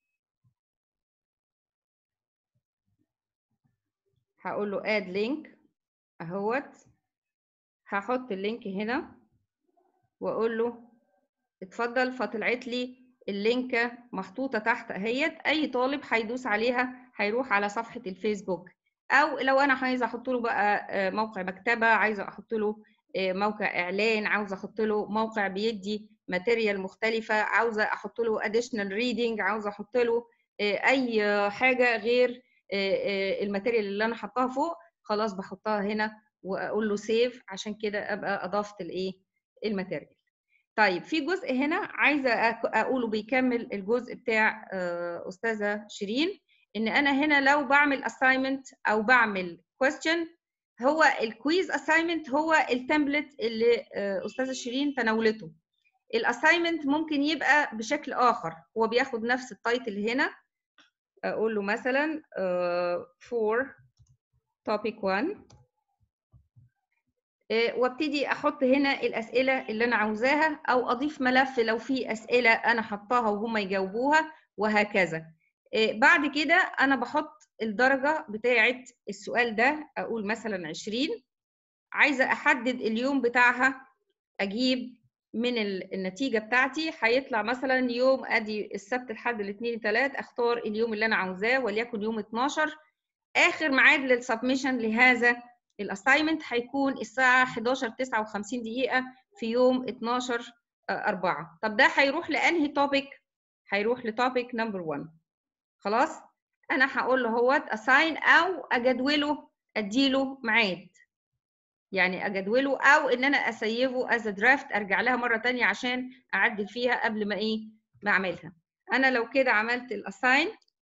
هقول له اد لينك اهوت هحط اللينك هنا واقول له اتفضل فطلعت لي اللينك محطوطه تحت اهيت اي طالب هيدوس عليها هيروح على صفحه الفيسبوك او لو انا عايزه احط له بقى آه، موقع مكتبه عايزه احط له آه، موقع اعلان عاوزه احط له موقع بيدي ماتيريال مختلفه عاوزه احط له additional reading عاوزه احط له آه، اي حاجه غير الماتيريال اللي انا حطاها فوق خلاص بحطها هنا واقول له سيف عشان كده ابقى اضفت الايه الماتيريال طيب في جزء هنا عايزه أك- اقوله بيكمل الجزء بتاع آه، استاذه شيرين ان انا هنا لو بعمل assignment او بعمل question هو الكويز assignment هو التمبلت اللي آه، استاذه شيرين تناولته الاساينمنت ممكن يبقى بشكل اخر هو بياخد نفس التايتل هنا اقول له مثلا آه، for topic 1 آه، وابتدي احط هنا الاسئله اللي انا عاوزاها او اضيف ملف لو في اسئله انا حطاها وهم يجاوبوها وهكذا آه، بعد كده انا بحط الدرجه بتاعه السؤال ده اقول مثلا 20 عايزه احدد اليوم بتاعها اجيب من ال- النتيجه بتاعتي هيطلع مثلا يوم ادي السبت الحد الاثنين الثلاث اختار اليوم اللي انا عاوزاه وليكن يوم 12 اخر ميعاد للسبمشن لهذا الاساينمنت هيكون الساعه 11 59 دقيقه في يوم 12 4 طب ده هيروح لانهي توبيك هيروح لتوبيك نمبر 1 خلاص انا هقول له هو اساين او اجدوله اديله ميعاد يعني اجدوله او ان انا اسيفه از درافت ارجع لها مره تانية عشان اعدل فيها قبل ما ايه ما اعملها انا لو كده عملت الاساين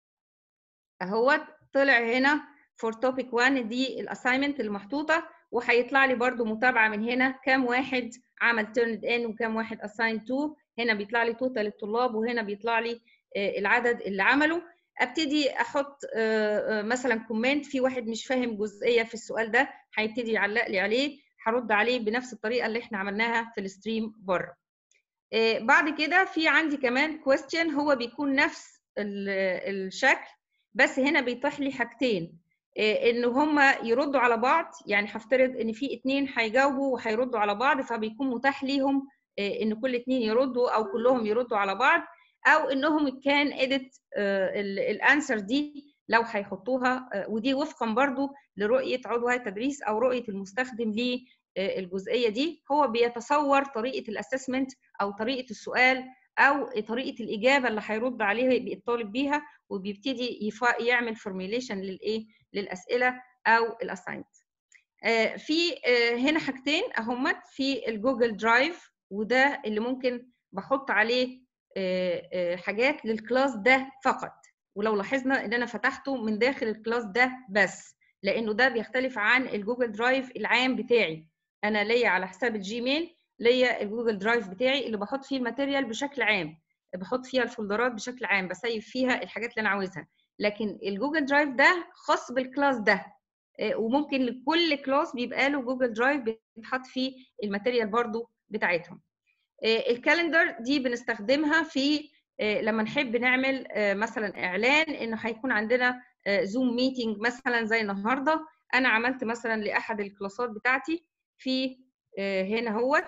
اهوت طلع هنا فور توبيك 1 دي الاساينمنت المحطوطه وهيطلع لي برده متابعه من هنا كام واحد عمل تيرند ان وكام واحد اساين تو هنا بيطلع لي توتال الطلاب وهنا بيطلع لي آه، العدد اللي عمله ابتدي احط آه، آه، مثلا كومنت في واحد مش فاهم جزئيه في السؤال ده هيبتدي يعلق لي عليه هرد عليه بنفس الطريقه اللي احنا عملناها في الستريم بره آه، بعد كده في عندي كمان كويستشن هو بيكون نفس ال- الشكل بس هنا بيتيح لي حاجتين آه، ان هم يردوا على بعض يعني هفترض ان في اتنين هيجاوبوا وهيردوا على بعض فبيكون متاح ليهم آه، ان كل اتنين يردوا او كلهم يردوا على بعض او انهم كان اديت الانسر دي لو هيحطوها آه، ودي وفقا برضو لرؤيه عضو هيئه التدريس او رؤيه المستخدم للجزئيه دي هو بيتصور طريقه الاسسمنت او طريقه السؤال او طريقه الاجابه اللي هيرد عليها الطالب بيها وبيبتدي يفا- يعمل فورميليشن للايه للاسئله او الاساينمنت في آه، هنا حاجتين اهمت في الجوجل درايف وده اللي ممكن بحط عليه آه، آه، حاجات للكلاس ده فقط ولو لاحظنا ان انا فتحته من داخل الكلاس ده بس لانه ده بيختلف عن الجوجل درايف العام بتاعي انا ليا على حساب الجيميل ليا الجوجل درايف بتاعي اللي بحط فيه الماتيريال بشكل عام بحط فيها الفولدرات بشكل عام بسيب فيها الحاجات اللي انا عاوزها لكن الجوجل درايف ده خاص بالكلاس ده آه، وممكن لكل كلاس بيبقى له جوجل درايف بيتحط فيه الماتيريال برضو بتاعتهم آه، الكالندر دي بنستخدمها في آه، لما نحب نعمل آه، مثلا اعلان انه هيكون عندنا زوم ميتنج مثلا زي النهارده انا عملت مثلا لاحد الكلاسات بتاعتي في آه، هنا هوت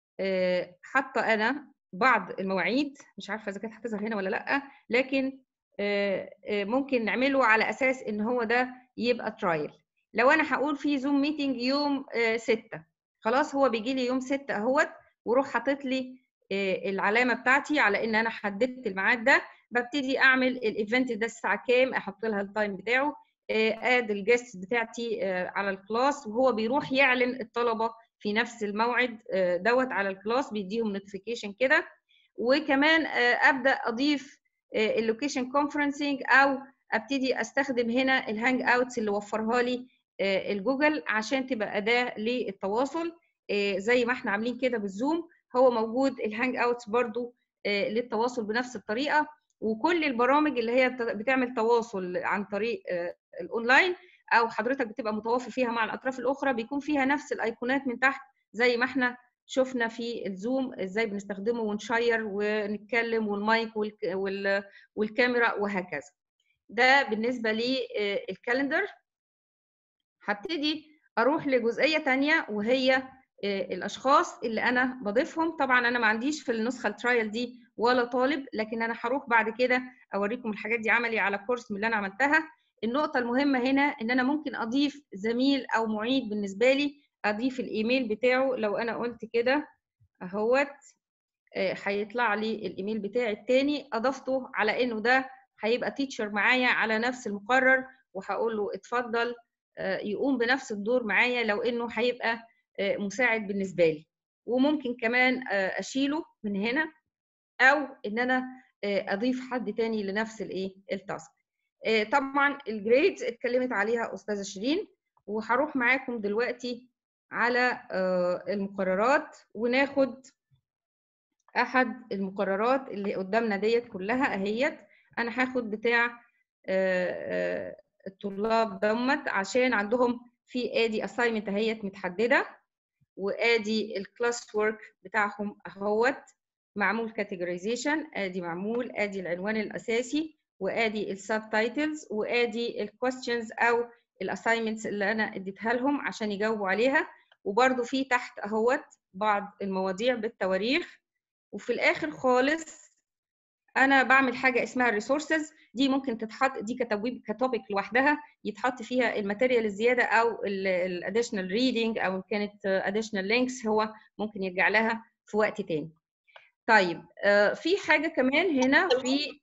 آه، حاطه انا بعض المواعيد مش عارفه اذا كانت هتظهر هنا ولا لا لكن آه، آه، ممكن نعمله على اساس ان هو ده يبقى ترايل لو انا هقول في زوم ميتنج يوم 6 خلاص هو بيجي لي يوم 6 اهوت وروح حاطط لي آه، العلامه بتاعتي على ان انا حددت الميعاد ده ببتدي اعمل الايفنت ده الساعه كام احط لها التايم بتاعه اد الجيست بتاعتي آه، على الكلاس وهو بيروح يعلن الطلبه في نفس الموعد آه، دوت على الكلاس بيديهم نوتيفيكيشن كده وكمان آه، ابدا اضيف اللوكيشن كونفرنسنج او ابتدي استخدم هنا الهانج اوتس اللي وفرها لي آه، الجوجل عشان تبقى اداه للتواصل آه، زي ما احنا عاملين كده بالزوم هو موجود الهانج اوتس برضو آه، للتواصل بنفس الطريقه وكل البرامج اللي هي بت- بتعمل تواصل عن طريق آه، الاونلاين او حضرتك بتبقى متوافر فيها مع الاطراف الاخرى بيكون فيها نفس الايقونات من تحت زي ما احنا شفنا في الزوم ازاي بنستخدمه ونشير ونتكلم والمايك والك- وال- والكاميرا وهكذا ده بالنسبه للكالندر هبتدي اروح لجزئيه تانية وهي آه، الاشخاص اللي انا بضيفهم طبعا انا ما عنديش في النسخه الترايل دي ولا طالب لكن انا هروح بعد كده اوريكم الحاجات دي عملي على كورس من اللي انا عملتها النقطه المهمه هنا ان انا ممكن اضيف زميل او معيد بالنسبه لي اضيف الايميل بتاعه لو انا قلت كده اهوت آه، هيطلع لي الايميل بتاعي التاني اضفته على انه ده هيبقى تيتشر معايا على نفس المقرر وهقول له اتفضل آه، يقوم بنفس الدور معايا لو انه هيبقى آه، مساعد بالنسبه لي وممكن كمان آه، اشيله من هنا او ان انا آه، اضيف حد تاني لنفس الايه التاسك آه، طبعا الجريدز اتكلمت عليها استاذه شيرين وهروح معاكم دلوقتي على آه، المقررات وناخد احد المقررات اللي قدامنا ديت كلها اهيت انا هاخد بتاع آه، آه، الطلاب دمت عشان عندهم في ادي assignment اهيت متحدده وادي الكلاس ورك بتاعهم اهوت معمول categorization ادي معمول ادي العنوان الاساسي وادي السب تايتلز وادي الكويستشنز او الاساينمنتس اللي انا اديتها لهم عشان يجاوبوا عليها وبرده في تحت اهوت بعض المواضيع بالتواريخ وفي الاخر خالص انا بعمل حاجه اسمها الريسورسز دي ممكن تتحط دي كتبويب كتوبيك لوحدها يتحط فيها الماتيريال الزياده او الاديشنال ريدنج او إن كانت اديشنال لينكس هو ممكن يرجع لها في وقت تاني طيب آه، في حاجه كمان هنا في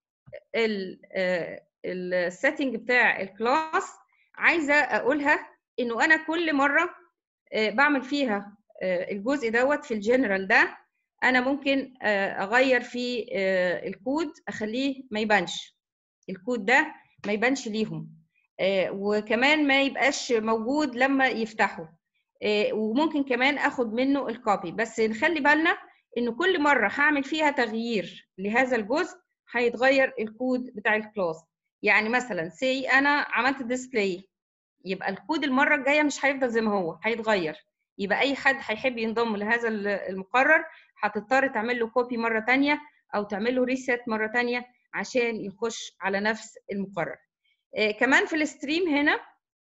السيتنج بتاع الكلاس عايزه اقولها انه انا كل مره آه، بعمل فيها آه، الجزء دوت في الجنرال ده انا ممكن آه، اغير في آه، الكود اخليه ما يبانش الكود ده ما يبانش ليهم آه، وكمان ما يبقاش موجود لما يفتحوا آه، وممكن كمان اخد منه الكوبي بس نخلي بالنا انه كل مره هعمل فيها تغيير لهذا الجزء هيتغير الكود بتاع الكلاس يعني مثلا سي انا عملت ديسبلاي يبقى الكود المره الجايه مش هيفضل زي ما هو هيتغير يبقى اي حد هيحب ينضم لهذا ال- المقرر هتضطر تعمل له كوبي مره تانية او تعمل له ريسيت مره تانية عشان يخش على نفس المقرر آه، كمان في الستريم هنا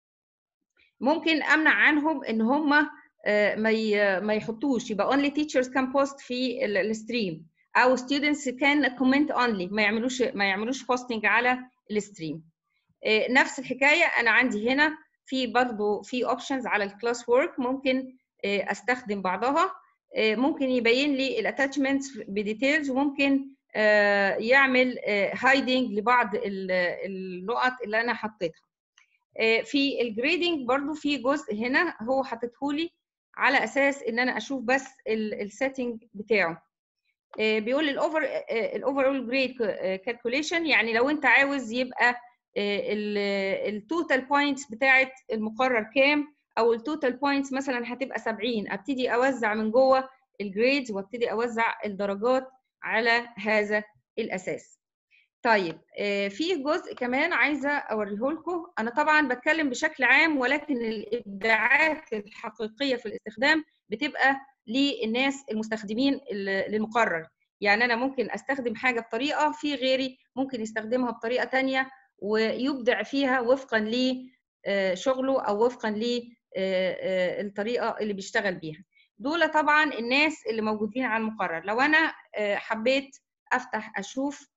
ممكن امنع عنهم ان هم آه، ما ي- ما يحطوش يبقى only teachers can post في ال- الستريم او students can comment only ما يعملوش ما يعملوش posting على الستريم آه، نفس الحكايه انا عندي هنا في برضو في اوبشنز على الكلاس وورك ممكن آه، استخدم بعضها آه، ممكن يبين لي الاتاتشمنتس بديتيلز وممكن آه، يعمل هايدنج لبعض ال- النقط اللي انا حطيتها آه، في الجريدنج برضو في جزء هنا هو حاططهولي على اساس ان انا اشوف بس السيتنج بتاعه آه، بيقول الاوفر الاوفر اول جريد كالكوليشن يعني لو انت عاوز يبقى التوتال بوينتس بتاعت المقرر كام او التوتال بوينتس مثلا هتبقى 70 ابتدي اوزع من جوه الجريدز وابتدي اوزع الدرجات على هذا الاساس طيب آه، في جزء كمان عايزه اوريه لكم انا طبعا بتكلم بشكل عام ولكن الابداعات الحقيقيه في الاستخدام بتبقى للناس المستخدمين ال- للمقرر يعني انا ممكن استخدم حاجه بطريقه في غيري ممكن يستخدمها بطريقه تانية ويبدع فيها وفقا لشغله او وفقا للطريقه اللي بيشتغل بيها دول طبعا الناس اللي موجودين على المقرر لو انا آه، حبيت افتح اشوف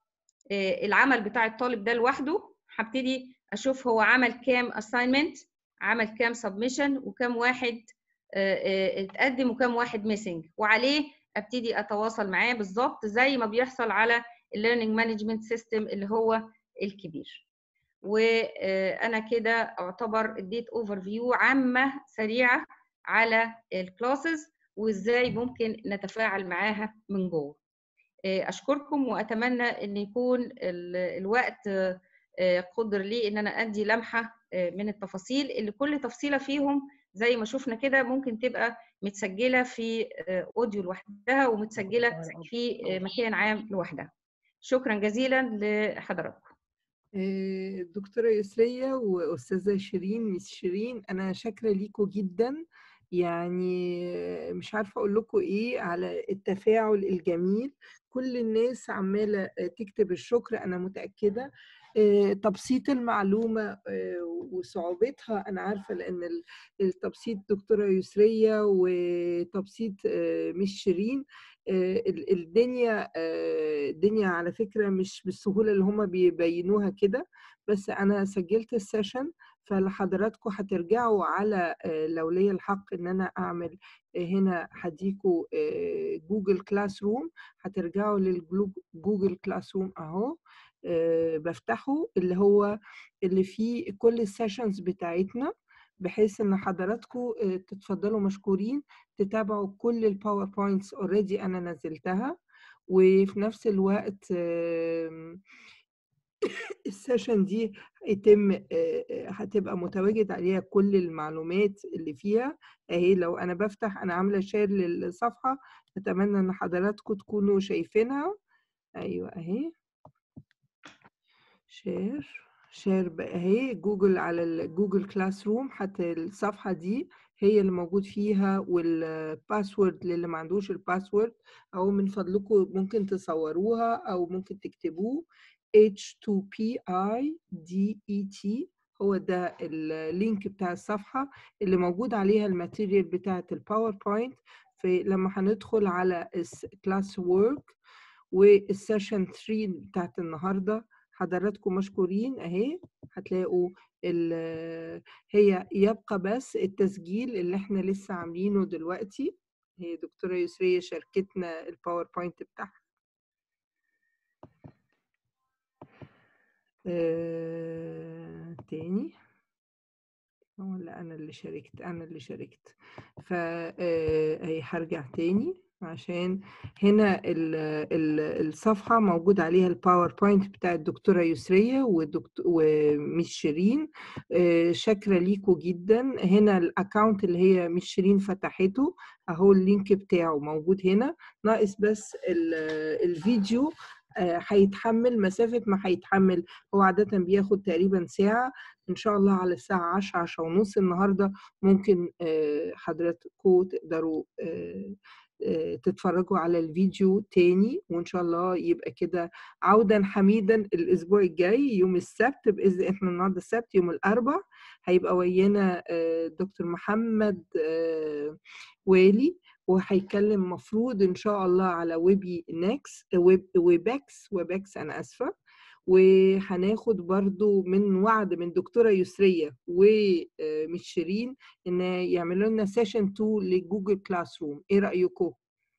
آه، العمل بتاع الطالب ده لوحده هبتدي اشوف هو عمل كام assignment عمل كام submission وكام واحد آه، آه، اتقدم وكام واحد ميسنج وعليه ابتدي اتواصل معاه بالظبط زي ما بيحصل على الليرنينج مانجمنت سيستم اللي هو الكبير وانا كده اعتبر اديت اوفر فيو عامه سريعه على الكلاسز وازاي ممكن نتفاعل معاها من جوه آه، اشكركم واتمنى ان يكون ال- الوقت آه، آه، قدر لي ان انا ادي لمحه آه، من التفاصيل اللي كل تفصيله فيهم زي ما شفنا كده ممكن تبقى متسجله في آه، اوديو لوحدها ومتسجله في آه، مكان عام لوحدها شكرا جزيلا لحضراتكم آه، دكتورة يسرية وأستاذة شيرين مس شيرين أنا شاكرة ليكوا جدا يعني آه، مش عارفة أقول لكم إيه على التفاعل الجميل كل الناس عمالة آه، تكتب الشكر أنا متأكدة آه، تبسيط المعلومة آه، وصعوبتها أنا عارفة لأن ال- التبسيط دكتورة يسرية وتبسيط آه، مس شيرين آه، ال- الدنيا آه، الدنيا على فكرة مش بالسهولة اللي هما بيبينوها كده بس أنا سجلت السيشن فلحضراتكم هترجعوا على آه، لو ليا الحق إن أنا أعمل آه، هنا هديكوا آه، جوجل كلاس روم هترجعوا للجوجل كلاس روم أهو آه، بفتحه اللي هو اللي فيه كل السيشنز بتاعتنا بحيث ان حضراتكم آه، تتفضلوا مشكورين تتابعوا كل الباوربوينتس اوريدي انا نزلتها وفي نفس الوقت آم، السيشن دي يتم آه، آه، هتبقى متواجد عليها كل المعلومات اللي فيها اهي لو انا بفتح انا عامله شير للصفحه اتمنى ان حضراتكم تكونوا شايفينها ايوه اهي شير شير بقى اهي جوجل على الجوجل كلاس روم حتى الصفحة دي هي اللي موجود فيها والباسورد للي ما عندوش الباسورد او من فضلكم ممكن تصوروها او ممكن تكتبوه H2PIDET هو ده اللينك بتاع الصفحة اللي موجود عليها الماتيريال بتاعة الباوربوينت فلما هندخل على كلاس وورك والسيشن 3 بتاعت النهارده حضراتكم مشكورين اهي هتلاقوا ال- هي يبقى بس التسجيل اللي احنا لسه عاملينه دلوقتي هي دكتورة يسرية شاركتنا الباوربوينت بتاعها آه، تاني ولا انا اللي شاركت انا اللي شاركت ف آه، هي هرجع تاني عشان هنا ال ال الصفحة موجود عليها الباوربوينت بتاع الدكتورة يسرية والدكتور وميس شيرين آه، شاكرة ليكوا جدا هنا الاكونت اللي هي ميس شيرين فتحته اهو اللينك بتاعه موجود هنا ناقص بس ال- الفيديو آه، هيتحمل مسافة ما هيتحمل هو عادة بياخد تقريبا ساعة إن شاء الله على الساعة عشرة عشرة ونص النهاردة ممكن آه، حضراتكم تقدروا آه، آه، تتفرجوا على الفيديو تاني وإن شاء الله يبقى كده عودا حميدا الأسبوع الجاي يوم السبت بإذن إحنا النهاردة السبت يوم الأربع هيبقى ويانا آه، دكتور محمد آه، والي وهيتكلم مفروض ان شاء الله على ويبي نكس ويب ويبكس ويبكس انا اسفه وهناخد برضو من وعد من دكتوره يسريه ومش شيرين ان يعملوا لنا سيشن 2 لجوجل كلاس روم ايه رايكم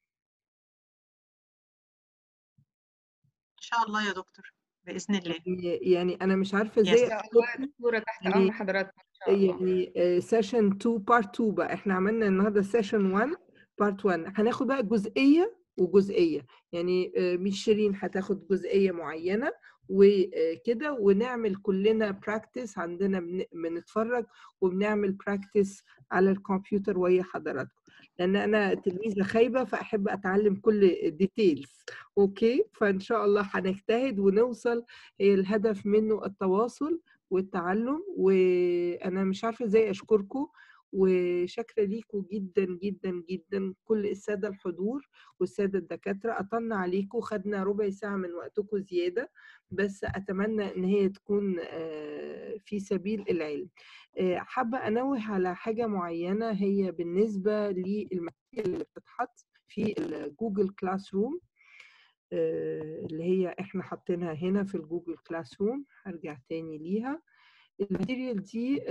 ان شاء الله يا دكتور باذن الله يعني انا مش عارفه Yes. ازاي ان شاء الله يا دكتوره تحت يعني- امر حضراتكم ان شاء الله يعني سيشن 2 بارت 2 بقى احنا عملنا النهارده سيشن 1 بارت 1 هناخد بقى جزئيه وجزئيه يعني آه، مش شيرين هتاخد جزئيه معينه وكده ونعمل كلنا براكتس عندنا بن- بنتفرج وبنعمل براكتس على الكمبيوتر وهي حضراتكم لان انا تلميذه خايبه فاحب اتعلم كل الديتيلز اوكي فان شاء الله هنجتهد ونوصل هي الهدف منه التواصل والتعلم وانا مش عارفه ازاي اشكركم وشاكره ليكم جدا جدا جدا كل الساده الحضور والساده الدكاتره اطلنا عليكم خدنا ربع ساعه من وقتكم زياده بس اتمنى ان هي تكون آه، في سبيل العلم آه، حابه انوه على حاجه معينه هي بالنسبه للماتيريال اللي بتتحط في الجوجل كلاس روم آه، اللي هي احنا حاطينها هنا في الجوجل كلاس روم هرجع تاني ليها الماتيريال دي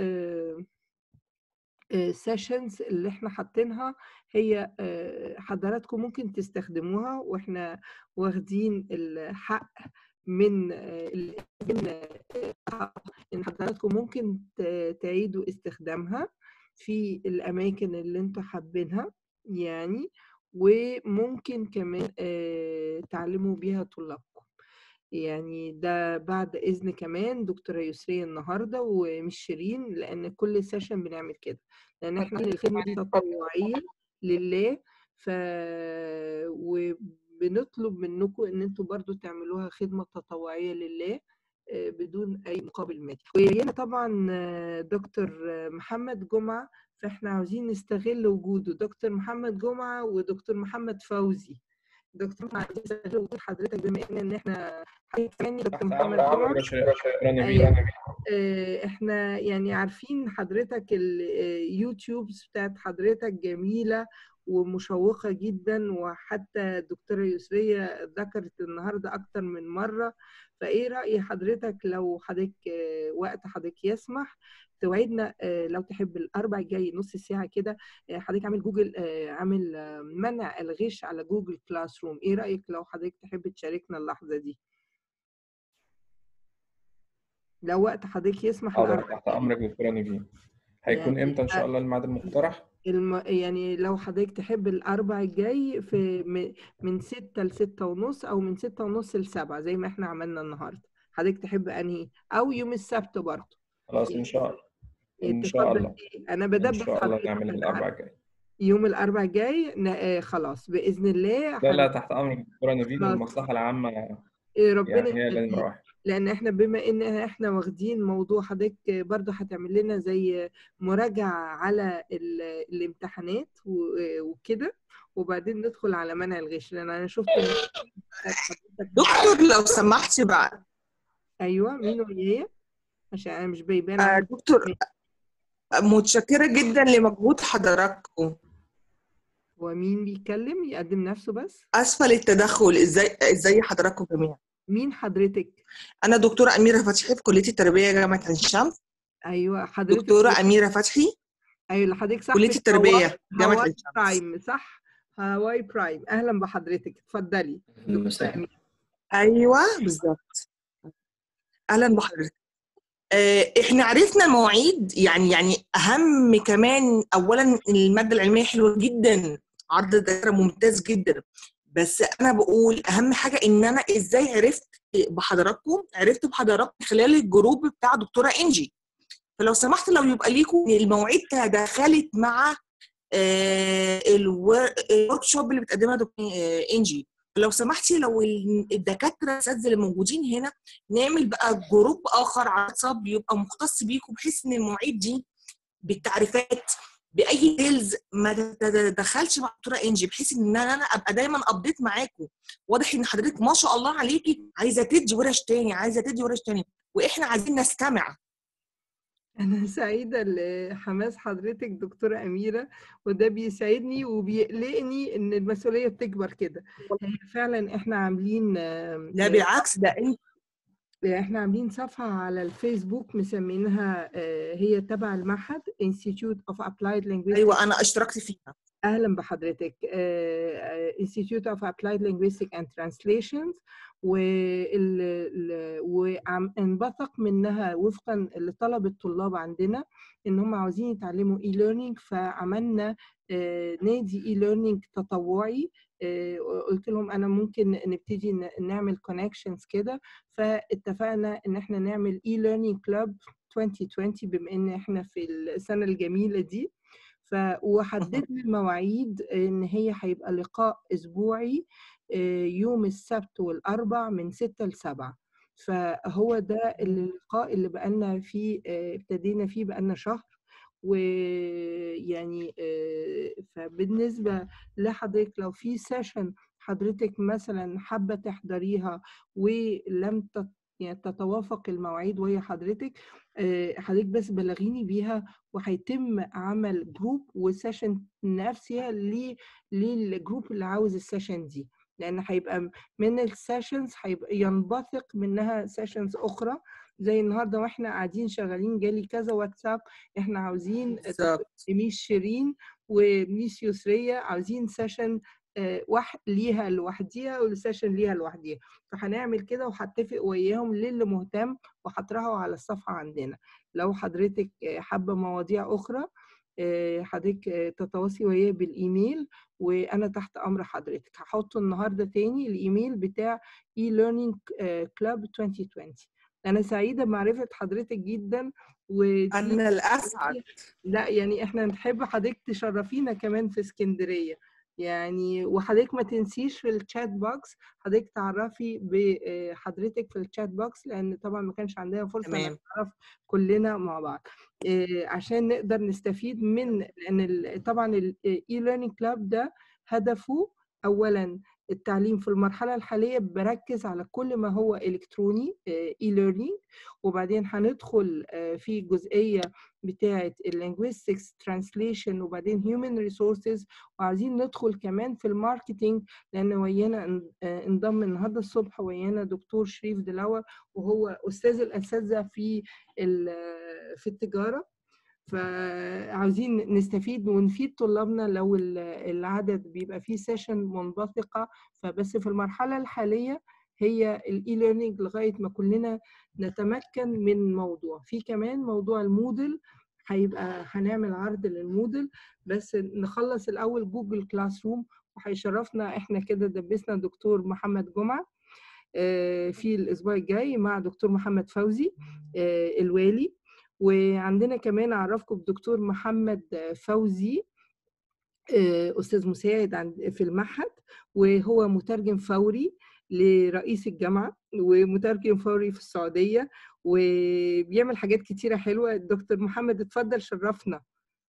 سيشنز اللي احنا حاطينها هي آه، حضراتكم ممكن تستخدموها واحنا واخدين الحق من آه، ال- من آه، ان حضراتكم ممكن ت- تعيدوا استخدامها في الاماكن اللي انتوا حابينها يعني وممكن كمان آه، تعلموا بيها طلابكم يعني ده بعد إذن كمان دكتورة يسرية النهاردة ومش شيرين لأن كل سيشن بنعمل كده لأن احنا الخدمة دي تطوعية لله ف وبنطلب منكم إن انتوا برضو تعملوها خدمة تطوعية لله آه، بدون أي مقابل مادي وهنا طبعا آه، دكتور آه، محمد جمعة فاحنا عاوزين نستغل وجوده دكتور محمد جمعة ودكتور محمد فوزي دكتور محمد عايزين نستغل وجود حضرتك بما ان إن احنا حضرتك كمان دكتور محمد جمعة أيوة. آه، احنا يعني عارفين حضرتك اليوتيوبز بتاعت حضرتك جميلة ومشوقة جدا وحتى الدكتورة يسرية ذكرت النهاردة أكتر من مرة فإيه رأي حضرتك لو حضرتك آه، وقت حضرتك يسمح توعدنا آه، لو تحب الأربع الجاي نص ساعة كده آه، حضرتك عامل جوجل آه، عامل آه، منع الغش على جوجل كلاس روم إيه رأيك لو حضرتك تحب تشاركنا اللحظة دي لو وقت حضرتك يسمح حاضر الأربع تحت امرك دكتوره نيفين هيكون يعني امتى ان شاء الله الميعاد المقترح الم... يعني لو حضرتك تحب الأربع الجاي في م- من ستة لستة ونص أو من ستة ونص لسبعة زي ما احنا عملنا النهاردة حضرتك تحب أنهي أو يوم السبت برضه خلاص ان شاء الله ان شاء تفضل الله إيه؟ أنا ان بدبر شاء الله حضرتك نعمل أنا الاربع عارف- الجاي يوم الأربع الجاي ن... آه خلاص بإذن الله لا لا هن- تحت امرك دكتوره نيفين خلاص المصلحه العامه إيه ربنا يعني هي اللي نمره يخليك واحد لان احنا بما ان احنا واخدين موضوع حضرتك برضه هتعمل لنا زي مراجعة على ال- الامتحانات و- وكده وبعدين ندخل على منع الغش لان انا شفت إن حضرتك دكتور لو سمحتي بقى ايوه مين ويايا عشان انا مش بيبان آه عندي دكتور متشكرة جدا لمجهود حضراتكم ومين بيتكلم يقدم نفسه بس أسفل التدخل ازاي ازاي حضراتكم جميعا مين حضرتك أنا دكتورة أميرة فتحي في كلية التربية جامعة عين شمس ايوه حضرتك دكتورة أميرة فتحي ايوه اللي حضرتك صاحبة كلية التربية هواي جامعة هواي عين شمس برايم صح هواي برايم اهلا بحضرتك اتفضلي دكتورة أميرة. أيوه بالظبط أهلا بحضرتك آه، احنا عرفنا المواعيد يعني يعني اهم كمان اولا الماده العلميه حلوه جدا عرض الدكاتره ممتاز جدا بس انا بقول اهم حاجه ان انا ازاي عرفت بحضراتكم عرفت بحضراتكم خلال الجروب بتاع دكتوره انجي فلو سمحت لو يبقى ليكم المواعيد تداخلت مع الورك شوب اللي بتقدمها دكتور آه، انجي لو سمحتي لو ال- الدكاتره الاساتذه اللي موجودين هنا نعمل بقى جروب اخر على واتساب يبقى مختص بيكم بحيث ان المواعيد دي بالتعريفات باي ديلز ما تتدخلش مع دكتوره انجي بحيث ان انا أنا ابقى دايما ابديت معاكم واضح ان حضرتك ما شاء الله عليكي عايزه تدي ورش تاني عايزه تدي ورش تاني واحنا عايزين نستمع أنا سعيدة لحماس حضرتك دكتورة أميرة وده بيسعدني وبيقلقني إن المسؤولية بتكبر كده هي فعلا إحنا عاملين آم، لا آه، بالعكس ده انت إحنا عاملين صفحة على الفيسبوك مسمينها آه، هي تبع المعهد Institute of Applied Linguistics ايوه انا اشتركت فيها أهلا بحضرتك آه، آه، Institute of Applied Linguistics and Translations وانبثق منها وفقا لطلب الطلاب عندنا ان هم عاوزين يتعلموا اي ليرنينج فعملنا آه، نادي اي ليرنينج تطوعي آه، قلت لهم انا ممكن نبتدي ن- نعمل كونكشنز كده فاتفقنا ان احنا نعمل اي ليرنينج كلاب 2020 بما ان احنا في السنه الجميله دي ف وحددنا المواعيد ان هي هيبقى لقاء اسبوعي آه، يوم السبت والاربع من 6 ل 7 فهو ده اللقاء اللي بقالنا فيه آه، ابتدينا فيه بقالنا شهر ويعني آه، فبالنسبة لحضرتك لو في سيشن حضرتك مثلا حابة تحضريها ولم تت يعني تتوافق المواعيد وهي حضرتك آه، حضرتك بس بلغيني بيها وهيتم عمل جروب وسيشن نفسها ل- للجروب اللي عاوز السيشن دي لان هيبقى من السيشنز هيبقى ينبثق منها سيشنز اخرى زي النهارده واحنا قاعدين شغالين جالي كذا واتساب احنا عاوزين بالظبط. ميس شيرين وميس يسرية عاوزين سيشن واحد ليها لوحديها والسيشن ليها لوحديها فهنعمل كده وهتفق وياهم للي مهتم وهطرحه على الصفحة عندنا لو حضرتك آه، حابة مواضيع أخرى آه، حضرتك آه، تتواصلي وياي بالإيميل وأنا تحت أمر حضرتك هحط النهاردة تاني الإيميل بتاع e-learning آه، club 2020 أنا سعيدة بمعرفة حضرتك جدا ودي انا الاسعد لا يعني احنا نحب حضرتك تشرفينا كمان في اسكندرية يعني وحضرتك ما تنسيش في الشات بوكس حضرتك تعرفي بحضرتك في الشات بوكس لان طبعا ما كانش عندنا فرصة تمام. نتعرف كلنا مع بعض إيه، عشان نقدر نستفيد من لان ال- طبعا الاي ليرنينج كلاب ده هدفه اولا التعليم في المرحلة الحالية بركز على كل ما هو إلكتروني اي ليرنينج وبعدين هندخل آه، في جزئية بتاعة linguistics translation وبعدين human resources وعايزين ندخل كمان في الماركتينج لأن ويانا ان- آه، انضم النهاردة الصبح ويانا دكتور شريف دلاور وهو أستاذ الأساتذة في ال- في التجارة فعاوزين نستفيد ونفيد طلابنا لو ال- العدد بيبقى فيه سيشن منبثقة فبس في المرحلة الحالية هي الاي ليرنينج لغاية ما كلنا نتمكن من موضوع في كمان موضوع المودل هيبقى هنعمل عرض للمودل بس نخلص الأول جوجل كلاس روم وهيشرفنا احنا كده دبسنا دكتور محمد جمعة آه، في الأسبوع الجاي مع دكتور محمد فوزي آه، الوالي وعندنا كمان أعرفكم بدكتور محمد فوزي آه، أستاذ مساعد عند- في المعهد وهو مترجم فوري لرئيس الجامعة ومترجم فوري في السعودية وبيعمل حاجات كتيرة حلوة دكتور محمد اتفضل شرفنا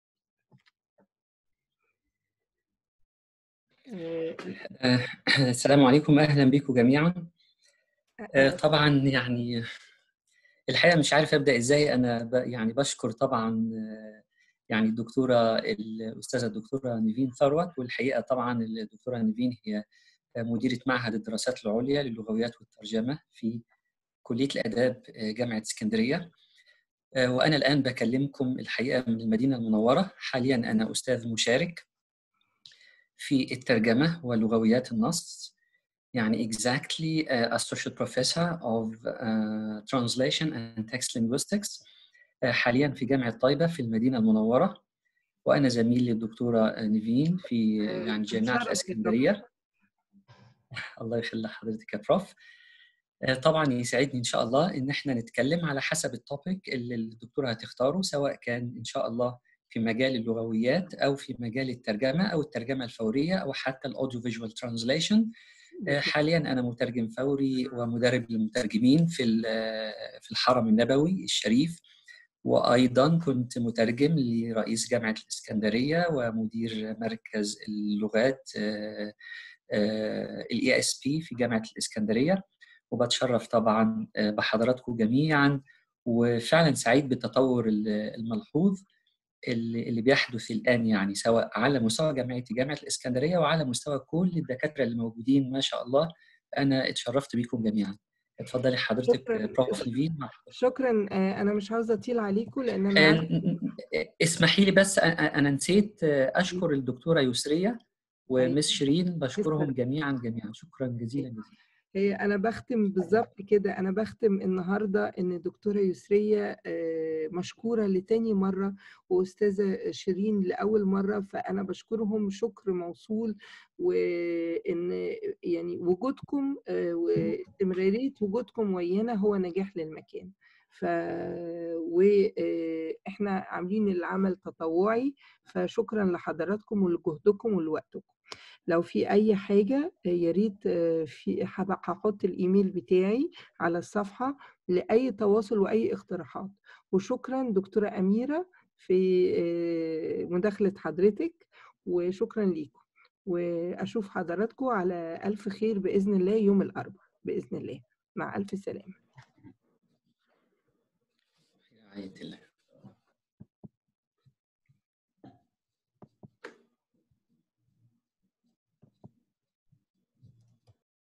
آه، آه، السلام عليكم اهلا بكم جميعا آه، طبعا يعني الحقيقه مش عارف ابدا ازاي انا ب- يعني بشكر طبعا آه، يعني الدكتوره الاستاذه الدكتوره نيفين ثروت والحقيقه طبعا الدكتوره نيفين هي مديره معهد الدراسات العليا للغويات والترجمه في كليه الاداب آه، جامعه اسكندريه آه، وانا الان بكلمكم الحقيقه من المدينه المنوره حاليا انا استاذ مشارك في الترجمه ولغويات النص يعني exactly uh, associate professor of uh, translation and text linguistics uh, حاليا في جامعة طيبة في المدينة المنورة وأنا زميل للدكتورة نيفين في يعني جامعة نتشرف الإسكندرية الله يخلي حضرتك يا بروف آه، طبعا يسعدني ان شاء الله ان احنا نتكلم على حسب التوبيك اللي الدكتوره هتختاره سواء كان ان شاء الله في مجال اللغويات او في مجال الترجمه او الترجمه الفوريه او حتى الاوديو فيجوال ترانزليشن حاليا انا مترجم فوري ومدرب للمترجمين في ال- في الحرم النبوي الشريف وايضا كنت مترجم لرئيس جامعه الاسكندريه ومدير مركز اللغات الاي اس بي في جامعه الاسكندريه وبتشرف طبعا آه، بحضراتكم جميعا وفعلا سعيد بالتطور ال- الملحوظ اللي اللي بيحدث الان يعني سواء على مستوى جامعتي جامعه الاسكندريه وعلى مستوى كل الدكاتره اللي موجودين ما شاء الله انا اتشرفت بيكم جميعا اتفضلي حضرتك شكراً. بروف نيفين شكرا آه، انا مش عاوزه اطيل عليكم لان انا آه، عارفة اسمحي لي بس أنا- انا نسيت آه، اشكر الدكتوره يسريه ومس شيرين بشكرهم جميعا جميعا شكرا جزيلا جزيلا هي أنا بختم بالظبط كده أنا بختم النهاردة إن الدكتورة يسرية آه، مشكورة لتاني مرة وأستاذة شيرين لأول مرة فأنا بشكرهم شكر موصول وإن يعني وجودكم آه، واستمرارية وجودكم ويانا هو نجاح للمكان ف واحنا عاملين العمل تطوعي فشكرا لحضراتكم ولجهدكم ولوقتكم لو في اي حاجه آه، يا ريت آه، في هبقى هحط الايميل بتاعي على الصفحه لاي تواصل واي اقتراحات وشكرا دكتوره اميره في آه، مداخله حضرتك وشكرا ليكم واشوف حضراتكم على الف خير باذن الله يوم الاربعاء باذن الله مع الف سلامه رعايه الله